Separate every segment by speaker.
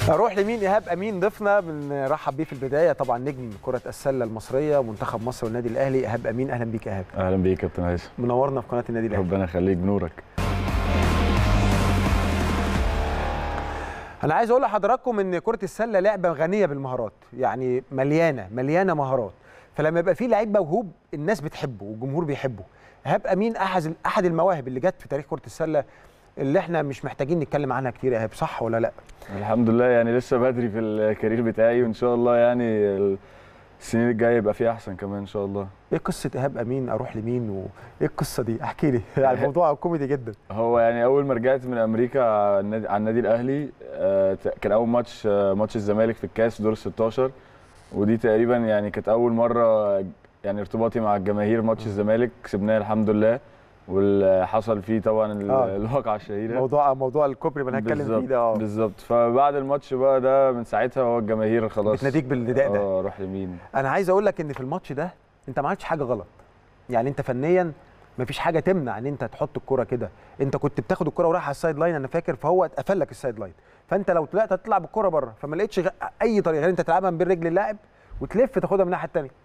Speaker 1: اروح لمين ايهاب امين ضيفنا بنرحب بيه في البدايه طبعا نجم كره السله المصريه منتخب مصر والنادي الاهلي ايهاب امين اهلا بيك يا ايهاب
Speaker 2: اهلا بيك يا كابتن هيثم
Speaker 1: منورنا في قناه النادي الاهلي
Speaker 2: ربنا يخليك بنورك
Speaker 1: انا عايز اقول لحضراتكم ان كره السله لعبه غنيه بالمهارات يعني مليانه مليانه مهارات فلما يبقى في لعيب موهوب الناس بتحبه والجمهور بيحبه ايهاب امين احد احد المواهب اللي جت في تاريخ كره السله اللي احنا مش محتاجين نتكلم عنها كتير يا ايهاب صح ولا لا
Speaker 2: الحمد لله يعني لسه بدري في الكارير بتاعي وان شاء الله يعني السنين الجايه يبقى فيها احسن كمان ان شاء الله
Speaker 1: ايه قصه ايهاب امين اروح لمين وايه القصه دي احكي لي يعني الموضوع كوميدي جدا
Speaker 2: هو يعني اول ما رجعت من امريكا على النادي, على النادي الاهلي آه، كان اول ماتش آه، ماتش الزمالك في الكاس دور ال 16 ودي تقريبا يعني كانت اول مره يعني ارتباطي مع الجماهير ماتش الزمالك كسبناه الحمد لله واللي حصل فيه طبعا ال-
Speaker 1: آه.
Speaker 2: الواقعه الشهيره
Speaker 1: موضوع موضوع الكوبري اللي هنتكلم
Speaker 2: بالظبط
Speaker 1: فيه ده اه
Speaker 2: بالظبط فبعد الماتش بقى ده من ساعتها هو الجماهير خلاص
Speaker 1: بتناديك بالنداء ده
Speaker 2: اه روح لمين
Speaker 1: انا عايز اقول لك ان في الماتش ده انت ما عملتش حاجه غلط يعني انت فنيا ما فيش حاجه تمنع ان انت تحط الكره كده انت كنت بتاخد الكره ورايح على السايد لاين انا فاكر فهو اتقفل لك السايد لاين فانت لو طلعت هتطلع بالكره بره فما لقيتش غ... اي طريقه غير انت تلعبها من بين رجل اللاعب وتلف تاخدها من الناحيه الثانيه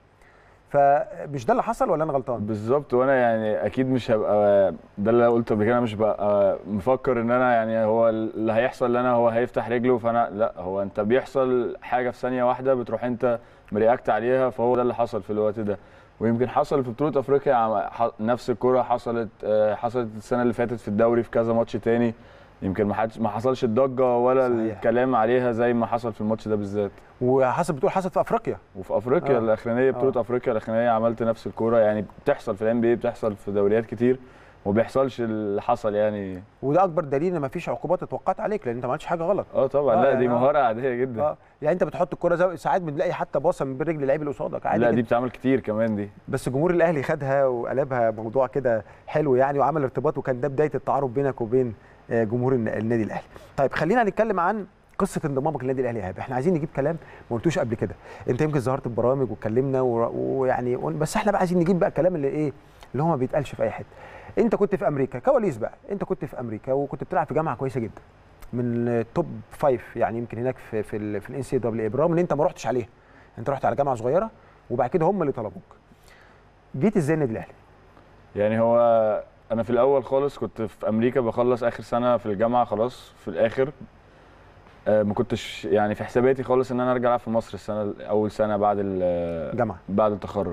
Speaker 1: فمش ده اللي حصل ولا انا غلطان
Speaker 2: بالظبط وانا يعني اكيد مش هبقى ده اللي قلته قبل كده أنا مش بقى مفكر ان انا يعني هو اللي هيحصل لنا هو هيفتح رجله فانا لا هو انت بيحصل حاجه في ثانيه واحده بتروح انت مرياكت عليها فهو ده اللي حصل في الوقت ده ويمكن حصل في بطوله افريقيا عم- ح- نفس الكره حصلت آه، حصلت السنه اللي فاتت في الدوري في كذا ماتش تاني يمكن ما حدش ما حصلش الضجه ولا
Speaker 1: صحيح.
Speaker 2: الكلام عليها زي ما حصل في الماتش ده بالذات
Speaker 1: وحصل بتقول حصل في افريقيا
Speaker 2: وفي افريقيا
Speaker 1: آه.
Speaker 2: آه. الاخرانيه بطوله
Speaker 1: آه.
Speaker 2: آه. افريقيا الاخرانيه عملت نفس الكوره يعني بتحصل في الام بي بتحصل في دوريات كتير وما بيحصلش اللي حصل يعني
Speaker 1: وده اكبر دليل ان ما فيش عقوبات اتوقعت عليك لان انت ما عملتش حاجه غلط
Speaker 2: اه طبعا
Speaker 1: آه،
Speaker 2: لا
Speaker 1: يعني
Speaker 2: دي
Speaker 1: آه.
Speaker 2: مهاره عاديه جدا
Speaker 1: اه يعني انت بتحط الكره زي ساعات بنلاقي حتى باصه من بين رجل اللعيب اللي قصادك عادي
Speaker 2: لا
Speaker 1: جدا.
Speaker 2: دي بتعمل كتير كمان دي
Speaker 1: بس جمهور الاهلي خدها وقلبها موضوع كده حلو يعني وعمل ارتباط وكان ده بدايه التعارف بينك وبين آه، جمهور الن- النادي الاهلي. طيب خلينا نتكلم عن قصه انضمامك للنادي الاهلي يا إيهاب. احنا عايزين نجيب كلام ما قلتوش قبل كده انت يمكن ظهرت في برامج واتكلمنا ور- ويعني بس احنا بقى عايزين نجيب بقى الكلام اللي ايه اللي هو ما بيتقالش في اي حته انت كنت في امريكا كواليس بقى انت كنت في امريكا وكنت بتلعب في جامعه كويسه جدا من التوب فايف يعني يمكن هناك في في ال في الان سي دبليو برغم ان انت ما رحتش عليها انت رحت على جامعه صغيره وبعد كده هم اللي طلبوك جيت ازاي النادي الاهلي
Speaker 2: يعني هو انا في الاول خالص كنت في امريكا بخلص اخر سنه في الجامعه خلاص في الاخر آه، ما كنتش يعني في حساباتي خالص ان انا ارجع العب في مصر السنه اول سنه بعد ال-
Speaker 1: جامعه
Speaker 2: بعد التخرج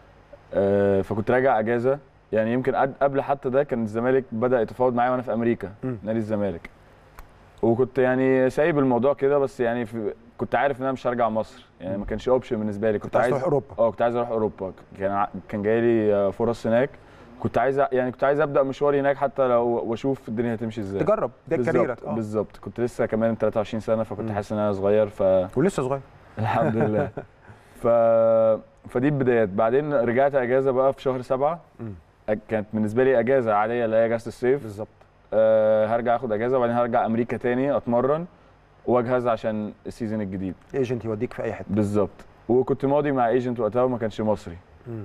Speaker 2: آه، فكنت راجع اجازه يعني يمكن قد- قبل حتى ده كان الزمالك بدا يتفاوض معايا وانا في امريكا
Speaker 1: مم.
Speaker 2: نادي الزمالك وكنت يعني سايب الموضوع كده بس يعني في كنت عارف ان انا مش هرجع مصر يعني ما كانش اوبشن بالنسبه لي
Speaker 1: كنت عايز تروح اوروبا
Speaker 2: اه كنت عايز اروح اوروبا كان ع- كان جاي لي آه، فرص هناك كنت عايز أ- يعني كنت عايز ابدا مشواري هناك حتى لو واشوف الدنيا هتمشي ازاي
Speaker 1: تجرب ده
Speaker 2: بالظبط-
Speaker 1: كاريرك اه
Speaker 2: بالظبط كنت لسه كمان 23 سنه فكنت
Speaker 1: مم.
Speaker 2: حاسس ان انا صغير ف
Speaker 1: ولسه صغير
Speaker 2: الحمد لله ف فدي البدايات بعدين رجعت اجازه بقى في شهر سبعة
Speaker 1: مم.
Speaker 2: أج- كانت بالنسبه لي اجازه عاديه اللي هي اجازه الصيف
Speaker 1: بالظبط
Speaker 2: أه هرجع اخد اجازه وبعدين هرجع امريكا تاني اتمرن واجهز عشان السيزون الجديد
Speaker 1: ايجنت يوديك في اي حته
Speaker 2: بالظبط وكنت ماضي مع ايجنت وقتها وما كانش مصري
Speaker 1: مم.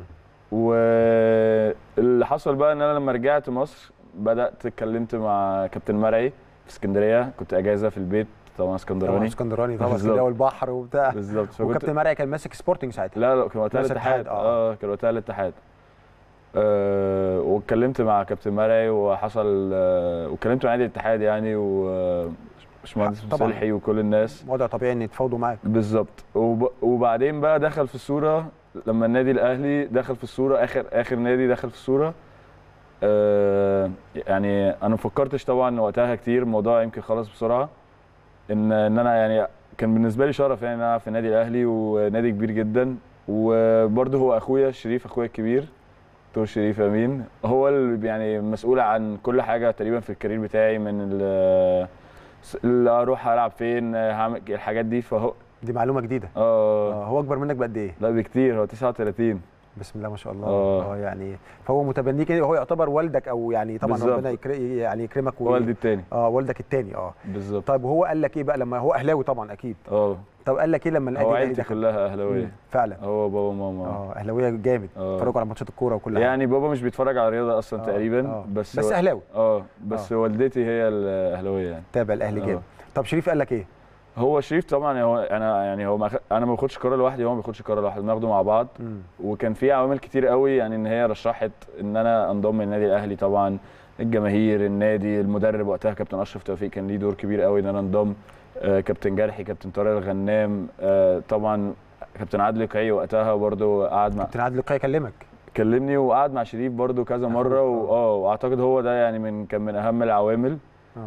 Speaker 2: واللي حصل بقى ان انا لما رجعت مصر بدات اتكلمت مع كابتن مرعي في اسكندريه كنت اجازه في البيت طبعا
Speaker 1: طبعا
Speaker 2: اسكندراني
Speaker 1: اسكندراني طبعا
Speaker 2: بالظبط.
Speaker 1: اسكندريه والبحر وبتاع
Speaker 2: بالظبط فكنت
Speaker 1: وكابتن مرعي كان ماسك سبورتنج ساعتها
Speaker 2: لا لا كان وقتها
Speaker 1: نفس
Speaker 2: الاتحاد
Speaker 1: الاتحاد، آه.
Speaker 2: اه كان وقتها الاتحاد آه واتكلمت مع كابتن مرعي وحصل آه واتكلمت مع نادي الاتحاد يعني وباشمهندس
Speaker 1: طبعاً.
Speaker 2: مصلحي وكل الناس
Speaker 1: وضع طبيعي ان يتفاوضوا معاك
Speaker 2: بالظبط وب... وبعدين بقى دخل في الصوره لما النادي الاهلي دخل في الصوره اخر اخر نادي دخل في الصوره آه يعني انا ما فكرتش طبعا وقتها كتير الموضوع يمكن خلص بسرعه ان ان انا يعني كان بالنسبه لي شرف يعني ان انا في النادي الاهلي ونادي كبير جدا وبرده هو اخويا شريف اخويا الكبير دكتور شريف امين هو اللي يعني مسؤول عن كل حاجه تقريبا في الكارير بتاعي من ال- اللي اروح العب فين هعمل الحاجات دي فهو
Speaker 1: دي معلومه جديده
Speaker 2: اه
Speaker 1: آه هو اكبر منك بقد ايه
Speaker 2: لا بكتير هو 39
Speaker 1: بسم الله ما شاء الله
Speaker 2: آه.
Speaker 1: اه يعني فهو متبنيك هو يعتبر والدك او يعني طبعا
Speaker 2: بالظبط.
Speaker 1: ربنا يكر... يعني يكرمك و...
Speaker 2: والدي التاني
Speaker 1: اه والدك التاني اه
Speaker 2: بالظبط
Speaker 1: طيب وهو قال لك ايه بقى لما هو اهلاوي طبعا اكيد
Speaker 2: اه
Speaker 1: طب قال لك ايه لما النادي
Speaker 2: هو
Speaker 1: الاهلي
Speaker 2: عيلتي
Speaker 1: دخل
Speaker 2: كلها
Speaker 1: مم،
Speaker 2: اهلاويه
Speaker 1: فعلا
Speaker 2: هو بابا وماما
Speaker 1: اه اهلاويه جامد
Speaker 2: آه.
Speaker 1: اتفرجوا على ماتشات الكوره وكل حاجه
Speaker 2: يعني بابا مش بيتفرج على الرياضه اصلا
Speaker 1: آه،
Speaker 2: تقريبا
Speaker 1: آه.
Speaker 2: بس
Speaker 1: بس اهلاوي
Speaker 2: اه بس
Speaker 1: آه.
Speaker 2: والدتي هي الاهلاويه يعني
Speaker 1: تابع الاهلي
Speaker 2: آه.
Speaker 1: جامد طب شريف قال لك ايه
Speaker 2: هو شريف طبعا هو انا يعني هو ما خ- انا ما باخدش قرار لوحدي هو ما بياخدش قرار لوحده بناخده مع بعض
Speaker 1: مم.
Speaker 2: وكان في عوامل كتير قوي يعني ان هي رشحت ان انا انضم للنادي الاهلي طبعا الجماهير النادي المدرب وقتها كابتن اشرف توفيق كان ليه دور كبير قوي ان انا انضم آه، كابتن جرحي كابتن طارق الغنام آه، طبعا كابتن عادل قيعي وقتها برضو قعد مع
Speaker 1: كابتن عادل لقاء يكلمك
Speaker 2: كلمني وقعد مع شريف برضو كذا مره واه واعتقد هو ده يعني من كان من اهم العوامل
Speaker 1: اه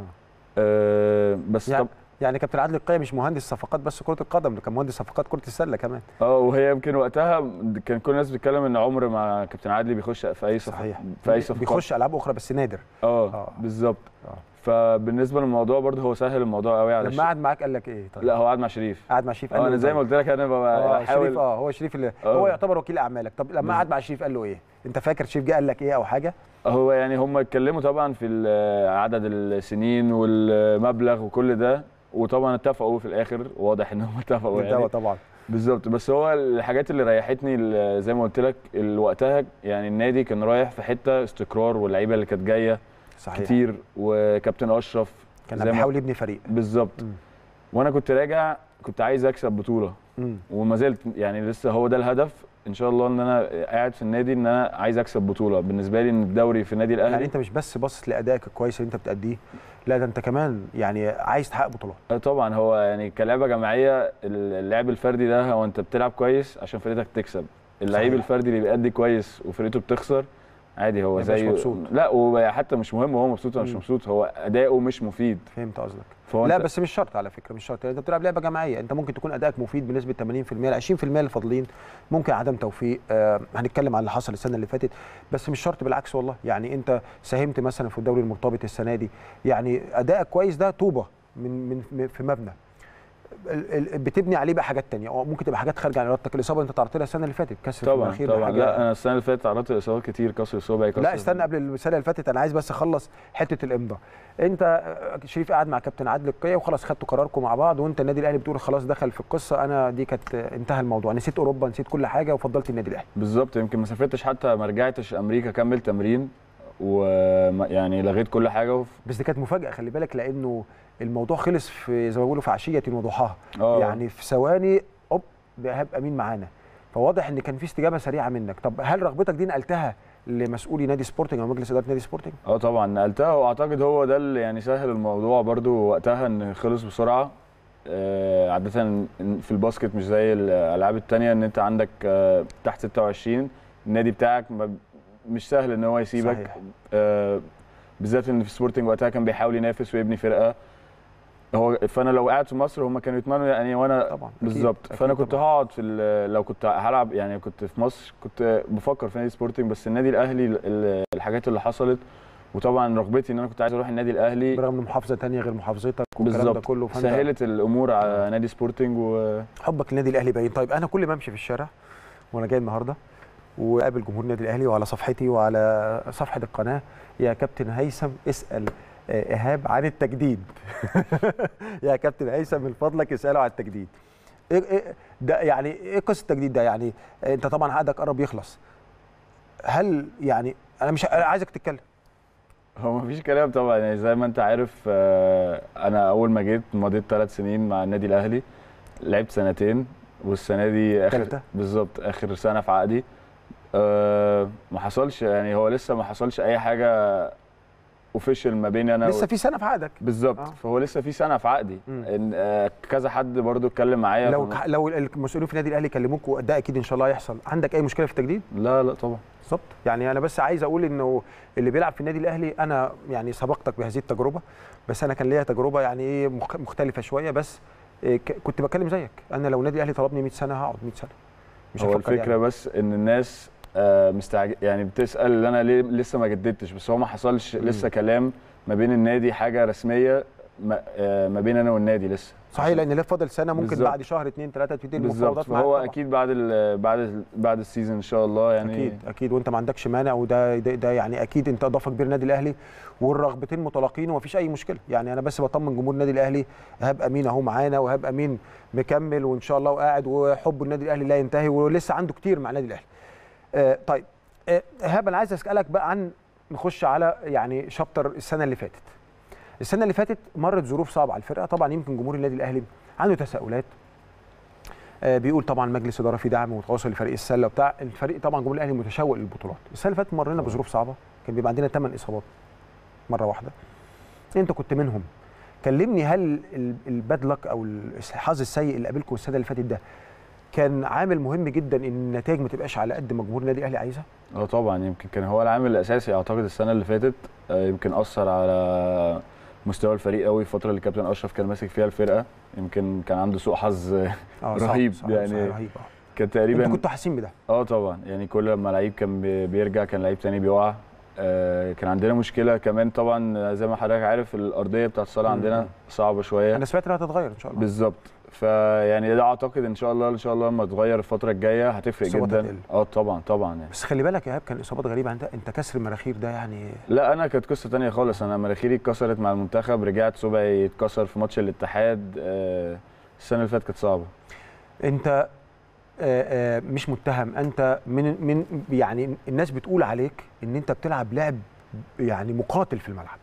Speaker 2: آه، بس
Speaker 1: يعني
Speaker 2: طب
Speaker 1: يعني كابتن عادل القيعي مش مهندس صفقات بس كره القدم ده كان مهندس صفقات كره السله كمان
Speaker 2: اه وهي يمكن وقتها كان كل الناس بتتكلم ان عمر مع كابتن عادل بيخش في اي صفقه
Speaker 1: صحيح
Speaker 2: في اي صفقه
Speaker 1: بيخش العاب اخرى بس نادر
Speaker 2: اه
Speaker 1: آه.
Speaker 2: بالظبط
Speaker 1: آه.
Speaker 2: فبالنسبه للموضوع برضه هو سهل الموضوع قوي على
Speaker 1: لما قعد معاك قال لك ايه طيب
Speaker 2: لا هو قعد مع شريف
Speaker 1: قعد مع شريف
Speaker 2: اه انا
Speaker 1: له
Speaker 2: زي ما
Speaker 1: طيب؟
Speaker 2: قلت لك انا ببقى
Speaker 1: اه شريف
Speaker 2: بحاول
Speaker 1: اه هو شريف اللي
Speaker 2: آه.
Speaker 1: هو يعتبر وكيل اعمالك طب لما
Speaker 2: بز-
Speaker 1: قعد مع شريف قال له ايه انت فاكر شريف جه قال لك ايه او حاجه
Speaker 2: هو يعني هم اتكلموا طبعا في ال- عدد السنين والمبلغ وكل ده وطبعا اتفقوا في الاخر واضح ان هم اتفقوا
Speaker 1: بالدواء
Speaker 2: يعني
Speaker 1: طبعا
Speaker 2: بالظبط بس هو الحاجات اللي ريحتني ال- زي ما قلت لك ال- وقتها يعني النادي كان رايح في حته استقرار واللعيبه اللي كانت جايه
Speaker 1: صحيح
Speaker 2: كتير وكابتن اشرف
Speaker 1: كان
Speaker 2: زي ما-
Speaker 1: بيحاول يبني فريق
Speaker 2: بالظبط
Speaker 1: مم.
Speaker 2: وانا كنت راجع كنت عايز اكسب بطوله
Speaker 1: مم.
Speaker 2: وما زلت يعني لسه هو ده الهدف ان شاء الله ان انا قاعد في النادي ان انا عايز اكسب بطوله بالنسبه لي ان الدوري في النادي الاهلي
Speaker 1: يعني انت مش بس باصص لادائك الكويس اللي انت بتاديه لا ده انت كمان يعني عايز تحقق بطولات
Speaker 2: آه طبعا هو يعني كلعبه جماعيه اللعب الفردي ده هو انت بتلعب كويس عشان فرقتك تكسب اللعيب
Speaker 1: صحيح.
Speaker 2: الفردي اللي بيأدي كويس وفرقته بتخسر عادي هو
Speaker 1: ما يبقاش
Speaker 2: زي
Speaker 1: مبسوط.
Speaker 2: لا وحتى مش مهم هو مبسوط ولا مش
Speaker 1: مم.
Speaker 2: مبسوط هو اداؤه مش مفيد
Speaker 1: فهمت قصدك
Speaker 2: فهو
Speaker 1: لا
Speaker 2: أنت-
Speaker 1: بس مش شرط على فكره مش شرط انت بتلعب لعبه جماعيه انت ممكن تكون ادائك مفيد بنسبه 80% ال 20% اللي فاضلين ممكن عدم توفيق آه هنتكلم عن اللي حصل السنه اللي فاتت بس مش شرط بالعكس والله يعني انت ساهمت مثلا في الدوري المرتبط السنه دي يعني ادائك كويس ده طوبه من من من- في مبنى ال- ال- بتبني عليه بقى حاجات تانية اه ممكن تبقى حاجات خارجه عن ارادتك الاصابه اللي انت تعرضت لها السنه اللي فاتت كسر
Speaker 2: طبعا
Speaker 1: المناخير
Speaker 2: طبعا
Speaker 1: حاجة-
Speaker 2: لا انا السنه اللي فاتت تعرضت لاصابات كتير كسر صوبعي كسر
Speaker 1: لا استنى قبل السنه اللي فاتت انا عايز بس اخلص حته الامضاء انت آه، شريف قاعد مع كابتن عادل القيا وخلاص خدتوا قراركم مع بعض وانت النادي الاهلي بتقول خلاص دخل في القصه انا دي كانت آه، انتهى الموضوع نسيت اوروبا نسيت كل حاجه وفضلت النادي الاهلي
Speaker 2: بالظبط يمكن ما سافرتش حتى ما رجعتش امريكا كمل تمرين ويعني لغيت كل حاجه وف...
Speaker 1: بس دي كانت مفاجاه خلي بالك لانه الموضوع خلص في زي ما بيقولوا في عشيه وضحاها
Speaker 2: اه
Speaker 1: يعني في ثواني اوب ايهاب امين معانا فواضح ان كان في استجابه سريعه منك طب هل رغبتك دي نقلتها لمسؤولي نادي سبورتنج او مجلس اداره نادي سبورتنج
Speaker 2: اه طبعا نقلتها واعتقد هو ده اللي يعني سهل الموضوع برضو وقتها ان خلص بسرعه آه، عاده في الباسكت مش زي الالعاب التانية ان انت عندك آه، تحت 26 النادي بتاعك ما- مش سهل ان هو يسيبك
Speaker 1: صحيح.
Speaker 2: آه، بالذات ان في سبورتنج وقتها كان بيحاول ينافس ويبني فرقه هو فانا لو قاعد في مصر هم كانوا يتمنوا يعني وانا
Speaker 1: طبعا أكيد،
Speaker 2: بالظبط
Speaker 1: أكيد
Speaker 2: فانا كنت
Speaker 1: طبعاً.
Speaker 2: هقعد في ال- لو كنت هلعب يعني كنت في مصر كنت بفكر في نادي سبورتنج بس النادي الاهلي ال- ال- الحاجات اللي حصلت وطبعا رغبتي ان انا كنت عايز اروح النادي الاهلي
Speaker 1: برغم ان محافظه تانية غير محافظتك والكلام ده
Speaker 2: بالظبط
Speaker 1: كله فأنت-
Speaker 2: سهلت الامور على نادي سبورتنج و
Speaker 1: حبك للنادي الاهلي باين طيب انا كل ما امشي في الشارع وانا جاي النهارده وقابل جمهور النادي الاهلي وعلى صفحتي وعلى صفحه القناه يا كابتن هيثم اسال آه، ايهاب عن التجديد يا كابتن هيثم من فضلك اساله عن التجديد إيه إيه ده يعني ايه قصه التجديد ده يعني انت طبعا عقدك قرب يخلص هل يعني انا مش أنا عايزك تتكلم
Speaker 2: هو مفيش كلام طبعا يعني زي ما انت عارف آه، انا اول ما جيت مضيت ثلاث سنين مع النادي الاهلي لعبت سنتين والسنه دي اخر
Speaker 1: تالتة؟
Speaker 2: بالظبط اخر سنه في عقدي آه، ما حصلش يعني هو لسه ما حصلش اي حاجه اوفيشال ما بيني انا
Speaker 1: لسه في سنه في عقدك
Speaker 2: بالظبط
Speaker 1: آه.
Speaker 2: فهو لسه في سنه في عقدي
Speaker 1: مم.
Speaker 2: ان آه، كذا حد برضو اتكلم معايا
Speaker 1: لو
Speaker 2: في-
Speaker 1: لو المسؤولين في النادي الاهلي كلموك وده اكيد ان شاء الله هيحصل عندك اي مشكله في التجديد
Speaker 2: لا لا طبعا
Speaker 1: بالظبط يعني انا بس عايز اقول انه اللي بيلعب في النادي الاهلي انا يعني سبقتك بهذه التجربه بس انا كان ليا تجربه يعني ايه مخ- مختلفه شويه بس إيه ك- كنت بتكلم زيك انا لو النادي الاهلي طلبني 100 سنه هقعد 100 سنه مش
Speaker 2: هو
Speaker 1: هفكر
Speaker 2: الفكره
Speaker 1: يعني.
Speaker 2: بس ان الناس آه، مستعج... يعني بتسال انا ليه لسه ما جددتش بس هو ما حصلش
Speaker 1: مم.
Speaker 2: لسه كلام ما بين النادي حاجه رسميه ما, آه، ما بين انا والنادي لسه
Speaker 1: صحيح لان ليه فاضل سنه ممكن
Speaker 2: بالظبط.
Speaker 1: بعد شهر اثنين ثلاثه تبتدي
Speaker 2: بالظبط
Speaker 1: المفاوضات معاك
Speaker 2: فهو
Speaker 1: طبعاً.
Speaker 2: اكيد بعد ال... بعد ال... بعد السيزون ان شاء الله يعني
Speaker 1: اكيد اكيد وانت ما عندكش مانع وده ده, ده يعني اكيد انت اضافه كبير النادي الاهلي والرغبتين متلاقين ومفيش اي مشكله يعني انا بس بطمن جمهور النادي الاهلي ايهاب امين اهو معانا وايهاب امين مكمل وان شاء الله وقاعد وحبه النادي الاهلي لا ينتهي ولسه عنده كتير مع النادي الاهلي آه طيب آه، ايهاب انا عايز اسالك بقى عن نخش على يعني شابتر السنه اللي فاتت السنه اللي فاتت مرت ظروف صعبه على الفرقه طبعا يمكن جمهور النادي الاهلي عنده تساؤلات آه، بيقول طبعا مجلس اداره في دعم متواصل لفريق السله وبتاع الفريق طبعا جمهور الاهلي متشوق للبطولات السنه اللي فاتت مرينا بظروف صعبه كان بيبقى عندنا 8 اصابات مره واحده انت كنت منهم كلمني هل ال- الباد لك او الحظ السيء اللي قابلكم السنه اللي فاتت ده كان عامل مهم جدا ان النتائج ما تبقاش على قد ما جمهور النادي الاهلي عايزها
Speaker 2: اه طبعا يمكن كان هو العامل الاساسي اعتقد السنه اللي فاتت آه، يمكن اثر على مستوى الفريق قوي الفتره اللي كابتن اشرف كان ماسك فيها الفرقه يمكن كان عنده سوء حظ
Speaker 1: اه
Speaker 2: رهيب
Speaker 1: صعب
Speaker 2: يعني.
Speaker 1: صعب رهيب اه
Speaker 2: كان
Speaker 1: انتوا
Speaker 2: تقريبا
Speaker 1: كنتوا حاسين بده
Speaker 2: اه طبعا يعني كل لما لعيب كان بي- بيرجع كان لعيب تاني بيقع آه، كان عندنا مشكله كمان طبعا زي ما حضرتك عارف الارضيه بتاعت الصاله
Speaker 1: مم.
Speaker 2: عندنا صعبه شويه
Speaker 1: انا سمعت انها هتتغير ان شاء الله
Speaker 2: بالظبط فيعني ده اعتقد ان شاء الله ان شاء الله لما تغير الفتره الجايه هتفرق
Speaker 1: الإصابات
Speaker 2: جدا
Speaker 1: هتقل.
Speaker 2: اه طبعا طبعا يعني
Speaker 1: بس خلي بالك يا ايهاب كان اصابات غريبه انت انت كسر المراخير ده يعني
Speaker 2: لا انا كانت قصه تانية خالص انا مناخيري اتكسرت مع المنتخب رجعت صبعي اتكسر في ماتش الاتحاد آه، السنه اللي فاتت كانت صعبه
Speaker 1: انت آه، آه، مش متهم انت من من يعني الناس بتقول عليك ان انت بتلعب لعب يعني مقاتل في الملعب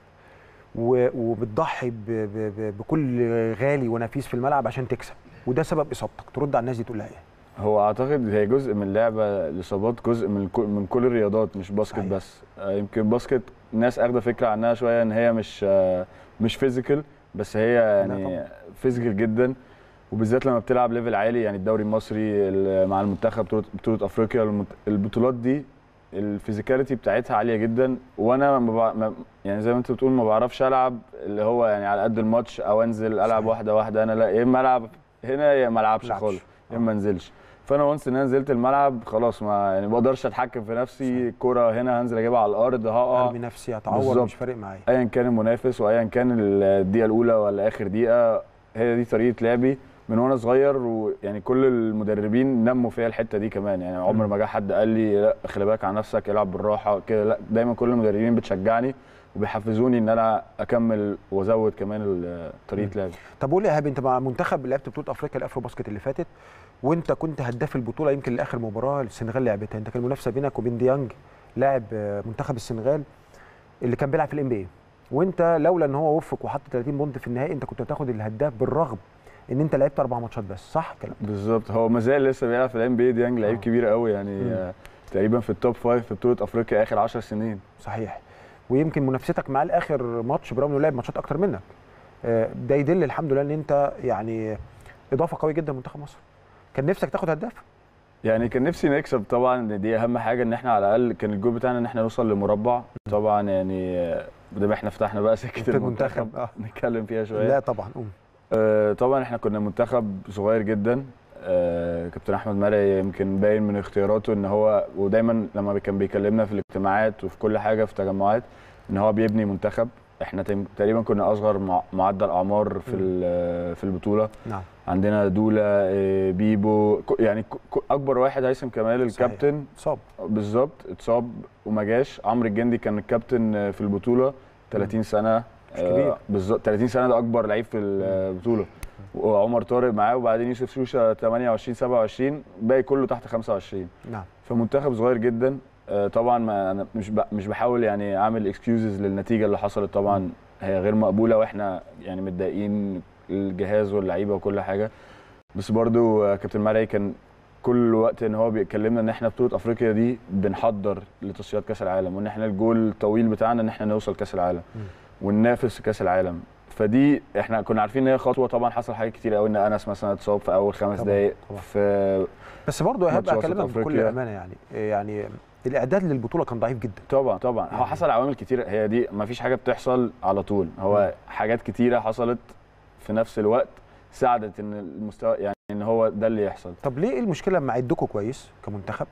Speaker 1: و- وبتضحي ب- ب- ب- بكل غالي ونفيس في الملعب عشان تكسب وده سبب اصابتك ترد على الناس دي تقول لها ايه
Speaker 2: هو اعتقد هي جزء من اللعبه الاصابات جزء من كل من كل الرياضات مش باسكت
Speaker 1: صحيح.
Speaker 2: بس آه، يمكن باسكت الناس اخده فكره عنها شويه ان هي مش آه، مش فيزيكال بس هي يعني
Speaker 1: طبعاً.
Speaker 2: فيزيكال جدا وبالذات لما بتلعب ليفل عالي يعني الدوري المصري ال- مع المنتخب بطوله بطوله افريقيا المت- البطولات دي الفيزيكاليتي بتاعتها عاليه جدا وانا ما بع... ما يعني زي ما انت بتقول ما بعرفش العب اللي هو يعني على قد الماتش او انزل العب
Speaker 1: صحيح.
Speaker 2: واحده واحده انا لا يا اما العب هنا يا ما العبش
Speaker 1: ملعبش.
Speaker 2: خالص يا اما ما انزلش فانا وانس ان انا نزلت الملعب خلاص ما يعني ما بقدرش اتحكم في نفسي الكوره هنا هنزل اجيبها على الارض هقع
Speaker 1: ارمي نفسي اتعور
Speaker 2: بالظبط.
Speaker 1: مش فارق معايا
Speaker 2: ايا كان المنافس وايا كان الدقيقه الاولى ولا اخر دقيقه هي دي طريقه لعبي من وانا صغير ويعني كل المدربين نموا فيا الحته دي كمان يعني عمر ما جه حد قال لي لا خلي بالك على نفسك العب بالراحه كده لا دايما كل المدربين بتشجعني وبيحفزوني ان انا اكمل وازود كمان ال- طريقه لعبي
Speaker 1: طب قول لي يا ايهاب انت مع منتخب لعبت بطوله افريقيا الافرو باسكت اللي فاتت وانت كنت هداف البطوله يمكن لاخر مباراه السنغال لعبتها انت كان المنافسه بينك وبين ديانج لاعب آه، منتخب السنغال اللي كان بيلعب في الام بي وانت لولا ان هو وفق وحط 30 بونت في النهائي انت كنت هتاخد الهداف بالرغم ان انت لعبت اربع ماتشات بس صح الكلام ده؟
Speaker 2: بالظبط هو ما زال لسه بيلعب في الام بي ديانج لعيب
Speaker 1: آه.
Speaker 2: كبير قوي يعني
Speaker 1: مم.
Speaker 2: آه، تقريبا في التوب فايف في بطوله افريقيا اخر 10 سنين
Speaker 1: صحيح ويمكن منافستك معاه لاخر ماتش برغم انه لعب ماتشات اكتر منك آه، ده يدل الحمد لله ان انت يعني اضافه قويه جدا لمنتخب مصر كان نفسك تاخد هداف
Speaker 2: يعني كان نفسي نكسب طبعا دي اهم حاجه ان احنا على الاقل كان الجول بتاعنا ان احنا نوصل لمربع طبعا يعني آه، ده احنا فتحنا بقى سكه
Speaker 1: في
Speaker 2: المنتخب
Speaker 1: المنتخب اه
Speaker 2: نتكلم فيها شويه
Speaker 1: لا طبعا قوم
Speaker 2: آه، طبعا احنا كنا منتخب صغير جدا آه، كابتن احمد مرعي يمكن باين من اختياراته ان هو ودايما لما كان بيكلمنا في الاجتماعات وفي كل حاجه في تجمعات ان هو بيبني منتخب احنا تم- تقريبا كنا اصغر مع- معدل اعمار في
Speaker 1: مم.
Speaker 2: ال- في البطوله
Speaker 1: نعم
Speaker 2: عندنا دولا آه، بيبو ك- يعني ك- ك- اكبر واحد هيثم كمال
Speaker 1: صحيح.
Speaker 2: الكابتن
Speaker 1: صاب
Speaker 2: بالظبط اتصاب وما جاش عمرو الجندي كان الكابتن آه، في البطوله 30 سنه
Speaker 1: مش كبير.
Speaker 2: آه، بالظبط 30 سنه ده اكبر لعيب في البطوله وعمر طارق معاه وبعدين يوسف شوشه 28 27 باقي كله تحت 25
Speaker 1: نعم
Speaker 2: فمنتخب صغير جدا آه، طبعا ما انا مش ب- مش بحاول يعني اعمل اكسكيوزز للنتيجه اللي حصلت طبعا هي غير مقبوله واحنا يعني متضايقين الجهاز واللعيبه وكل حاجه بس برضو آه، كابتن مرعي كان كل وقت ان هو بيكلمنا ان احنا بطوله افريقيا دي بنحضر لتصفيات كاس العالم وان احنا الجول الطويل بتاعنا ان احنا نوصل كاس العالم
Speaker 1: مم.
Speaker 2: وننافس في كاس العالم فدي احنا كنا عارفين ان هي خطوه طبعا حصل حاجات كتير قوي ان انس مثلا اتصاب في اول خمس
Speaker 1: طبعاً،
Speaker 2: دقائق
Speaker 1: طبعاً.
Speaker 2: في
Speaker 1: بس برضه يا
Speaker 2: ماتش
Speaker 1: هبقى
Speaker 2: وسط
Speaker 1: اكلمك بكل
Speaker 2: أفريقيا.
Speaker 1: امانه يعني يعني الاعداد للبطوله كان ضعيف جدا
Speaker 2: طبعا طبعا هو
Speaker 1: يعني-
Speaker 2: حصل عوامل كتير هي دي ما فيش حاجه بتحصل على طول هو حاجات كتيره حصلت في نفس الوقت ساعدت ان المستوى يعني ان هو ده اللي يحصل
Speaker 1: طب ليه المشكله لما عدكوا كويس كمنتخب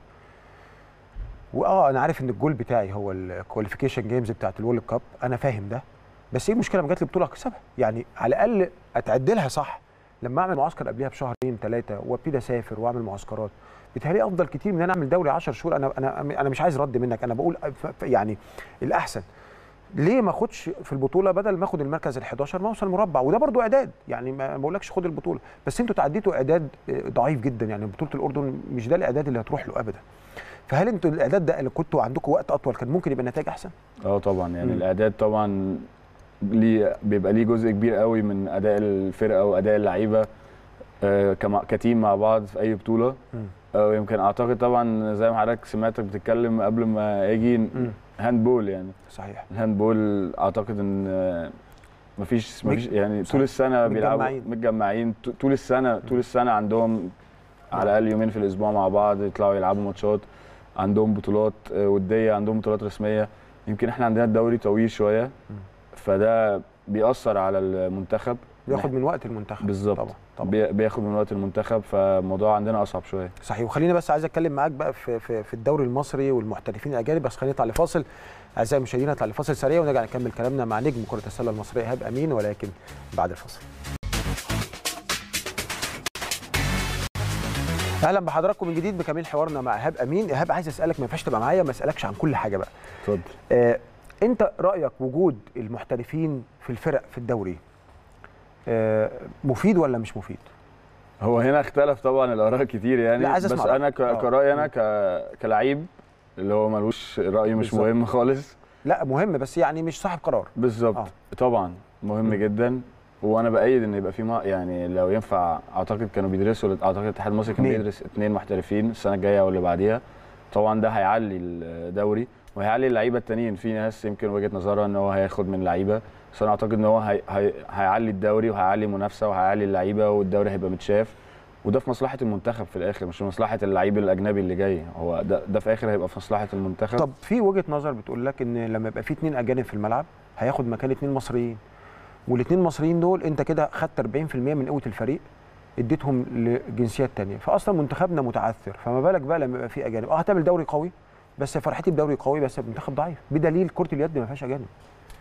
Speaker 1: واه انا عارف ان الجول بتاعي هو الكواليفيكيشن جيمز بتاعت الورلد كاب انا فاهم ده بس ايه المشكله لما جات لي بطوله اكسبها يعني على الاقل اتعدلها صح لما اعمل معسكر قبلها بشهرين ثلاثه وابتدي اسافر واعمل معسكرات بيتهيألي افضل كتير من ان انا اعمل دوري 10 شهور انا انا انا مش عايز رد منك انا بقول ف- ف- يعني الاحسن ليه ما اخدش في البطوله بدل ما اخد المركز ال11 ما اوصل مربع وده برضو اعداد يعني ما ما بقولكش خد البطوله بس انتوا تعديتوا اعداد آه، ضعيف جدا يعني بطوله الاردن مش ده الاعداد اللي هتروح له ابدا فهل انتوا الاعداد ده اللي كنتوا عندكم وقت اطول كان ممكن يبقى النتائج احسن
Speaker 2: اه طبعا يعني
Speaker 1: مم.
Speaker 2: الاعداد طبعا ليه بيبقى ليه جزء كبير قوي من اداء الفرقه واداء اللعيبه آه، كما- كتيم مع بعض في اي بطوله
Speaker 1: مم.
Speaker 2: آه، ويمكن اعتقد طبعا زي ما حضرتك سمعتك بتتكلم قبل ما اجي
Speaker 1: مم.
Speaker 2: هاند بول يعني
Speaker 1: صحيح
Speaker 2: الهاند بول اعتقد ان آه، مفيش مفيش يعني
Speaker 1: صح.
Speaker 2: طول السنه بيلعبوا
Speaker 1: متجمعين.
Speaker 2: متجمعين ط- طول السنه طول السنه عندهم على الاقل يومين في الاسبوع مع بعض يطلعوا يلعبوا ماتشات عندهم بطولات آه، وديه عندهم بطولات رسميه يمكن احنا عندنا الدوري طويل شويه فده بيأثر على المنتخب
Speaker 1: بياخد من وقت المنتخب
Speaker 2: بالظبط.
Speaker 1: طبعا طبعا
Speaker 2: بي- بياخد من وقت المنتخب فالموضوع عندنا اصعب شويه
Speaker 1: صحيح وخلينا بس عايز اتكلم معاك بقى في في, في الدوري المصري والمحترفين الاجانب بس خلينا نطلع لفاصل اعزائي المشاهدين نطلع لفاصل سريع ونرجع نكمل كلامنا مع نجم كره السله المصريه ايهاب امين ولكن بعد الفاصل اهلا بحضراتكم من جديد بكمال حوارنا مع ايهاب امين ايهاب عايز اسالك ما ينفعش تبقى معايا ما اسالكش عن كل حاجه بقى
Speaker 2: اتفضل
Speaker 1: آه، انت رايك وجود المحترفين في الفرق في الدوري آه، مفيد ولا مش مفيد
Speaker 2: هو هنا اختلف طبعا الاراء كتير يعني
Speaker 1: لا، عايز
Speaker 2: بس
Speaker 1: أسمع
Speaker 2: انا ك-
Speaker 1: رأيك. آه.
Speaker 2: كرايي انا ك- كلعيب اللي هو ملوش راي مش
Speaker 1: بالظبط.
Speaker 2: مهم خالص
Speaker 1: لا مهم بس يعني مش صاحب قرار
Speaker 2: بالظبط
Speaker 1: آه.
Speaker 2: طبعا مهم
Speaker 1: مم.
Speaker 2: جدا وانا بايد ان يبقى في ما يعني لو ينفع اعتقد كانوا بيدرسوا اعتقد الاتحاد المصري كان
Speaker 1: اتنين.
Speaker 2: بيدرس اثنين محترفين السنه الجايه او اللي بعديها طبعا ده هيعلي الدوري وهيعلي اللعيبه التانيين في ناس يمكن وجهه نظرها ان هو هياخد من لعيبه بس انا اعتقد ان هو هي هي هيعلي الدوري وهيعلي المنافسه وهيعلي اللعيبه والدوري هيبقى متشاف وده في مصلحه المنتخب في الاخر مش في مصلحه اللعيب الاجنبي اللي جاي هو ده ده في الاخر هيبقى في مصلحه المنتخب
Speaker 1: طب في وجهه نظر بتقول لك ان لما يبقى في اتنين اجانب في الملعب هياخد مكان اتنين مصريين والاثنين مصريين دول انت كده خدت 40% من قوه الفريق اديتهم لجنسيات تانية فاصلا منتخبنا متعثر فما بالك بقى لما يبقى في اجانب اه هتعمل دوري قوي بس فرحتي بدوري قوي بس المنتخب ضعيف بدليل كره اليد ما فيهاش اجانب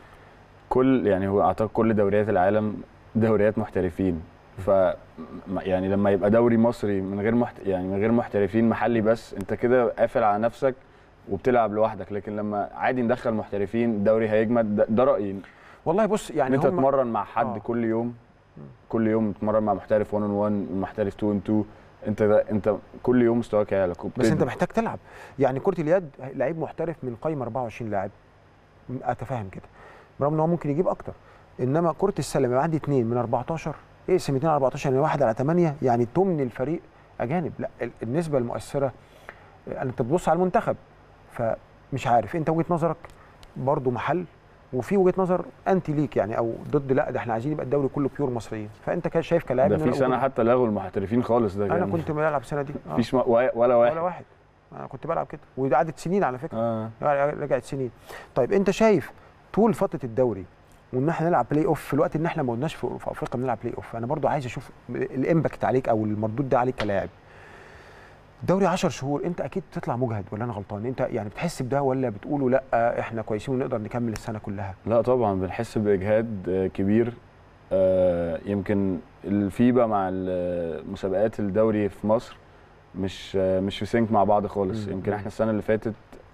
Speaker 2: كل يعني هو اعتقد كل دوريات العالم دوريات محترفين ف م- يعني لما يبقى دوري مصري من غير محت... يعني من غير محترفين محلي بس انت كده قافل على نفسك وبتلعب لوحدك لكن لما عادي ندخل محترفين الدوري هيجمد ده, ده رايي ان
Speaker 1: والله بص يعني
Speaker 2: انت
Speaker 1: هم
Speaker 2: تتمرن مع حد
Speaker 1: آه.
Speaker 2: كل يوم كل يوم تتمرن مع محترف 1 اون 1 محترف 2 اون 2 انت ده انت كل يوم مستواك يعلى
Speaker 1: بس
Speaker 2: وبتبني.
Speaker 1: انت محتاج تلعب يعني كره اليد لعيب محترف من قايمه 24 لاعب اتفهم كده برغم ان هو ممكن يجيب اكتر انما كره السله يبقى عندي اثنين من 14 اقسم 2 على 14 يعني واحد على 8 يعني تمن الفريق اجانب لا ال- النسبه المؤثره آه، انت بتبص على المنتخب فمش عارف انت وجهه نظرك برضو محل وفي وجهه نظر انتي ليك يعني او ضد لا ده احنا عايزين يبقى الدوري كله بيور مصريين فانت كده شايف كلاعب
Speaker 2: ده
Speaker 1: إن
Speaker 2: في
Speaker 1: أنا
Speaker 2: سنه
Speaker 1: أقول-
Speaker 2: حتى لغوا المحترفين خالص ده
Speaker 1: انا
Speaker 2: كان
Speaker 1: كنت بلعب السنه دي آه.
Speaker 2: مفيش م- ولا ولا واحد
Speaker 1: ولا واحد انا كنت بلعب كده وقعدت سنين على فكره
Speaker 2: آه.
Speaker 1: يعني رجعت سنين طيب انت شايف طول فتره الدوري وان احنا نلعب بلاي اوف في الوقت ان احنا ما قلناش في في افريقيا بنلعب بلاي اوف انا برضو عايز اشوف الامباكت عليك او المردود ده عليك كلاعب الدوري 10 شهور انت اكيد بتطلع مجهد ولا انا غلطان انت يعني بتحس بده ولا بتقولوا لا احنا كويسين ونقدر نكمل السنه كلها
Speaker 2: لا طبعا بنحس باجهاد آه، كبير آه، يمكن الفيبا مع ال- مسابقات الدوري في مصر مش آه، مش في سينك مع بعض خالص
Speaker 1: مم.
Speaker 2: يمكن احنا السنه اللي فاتت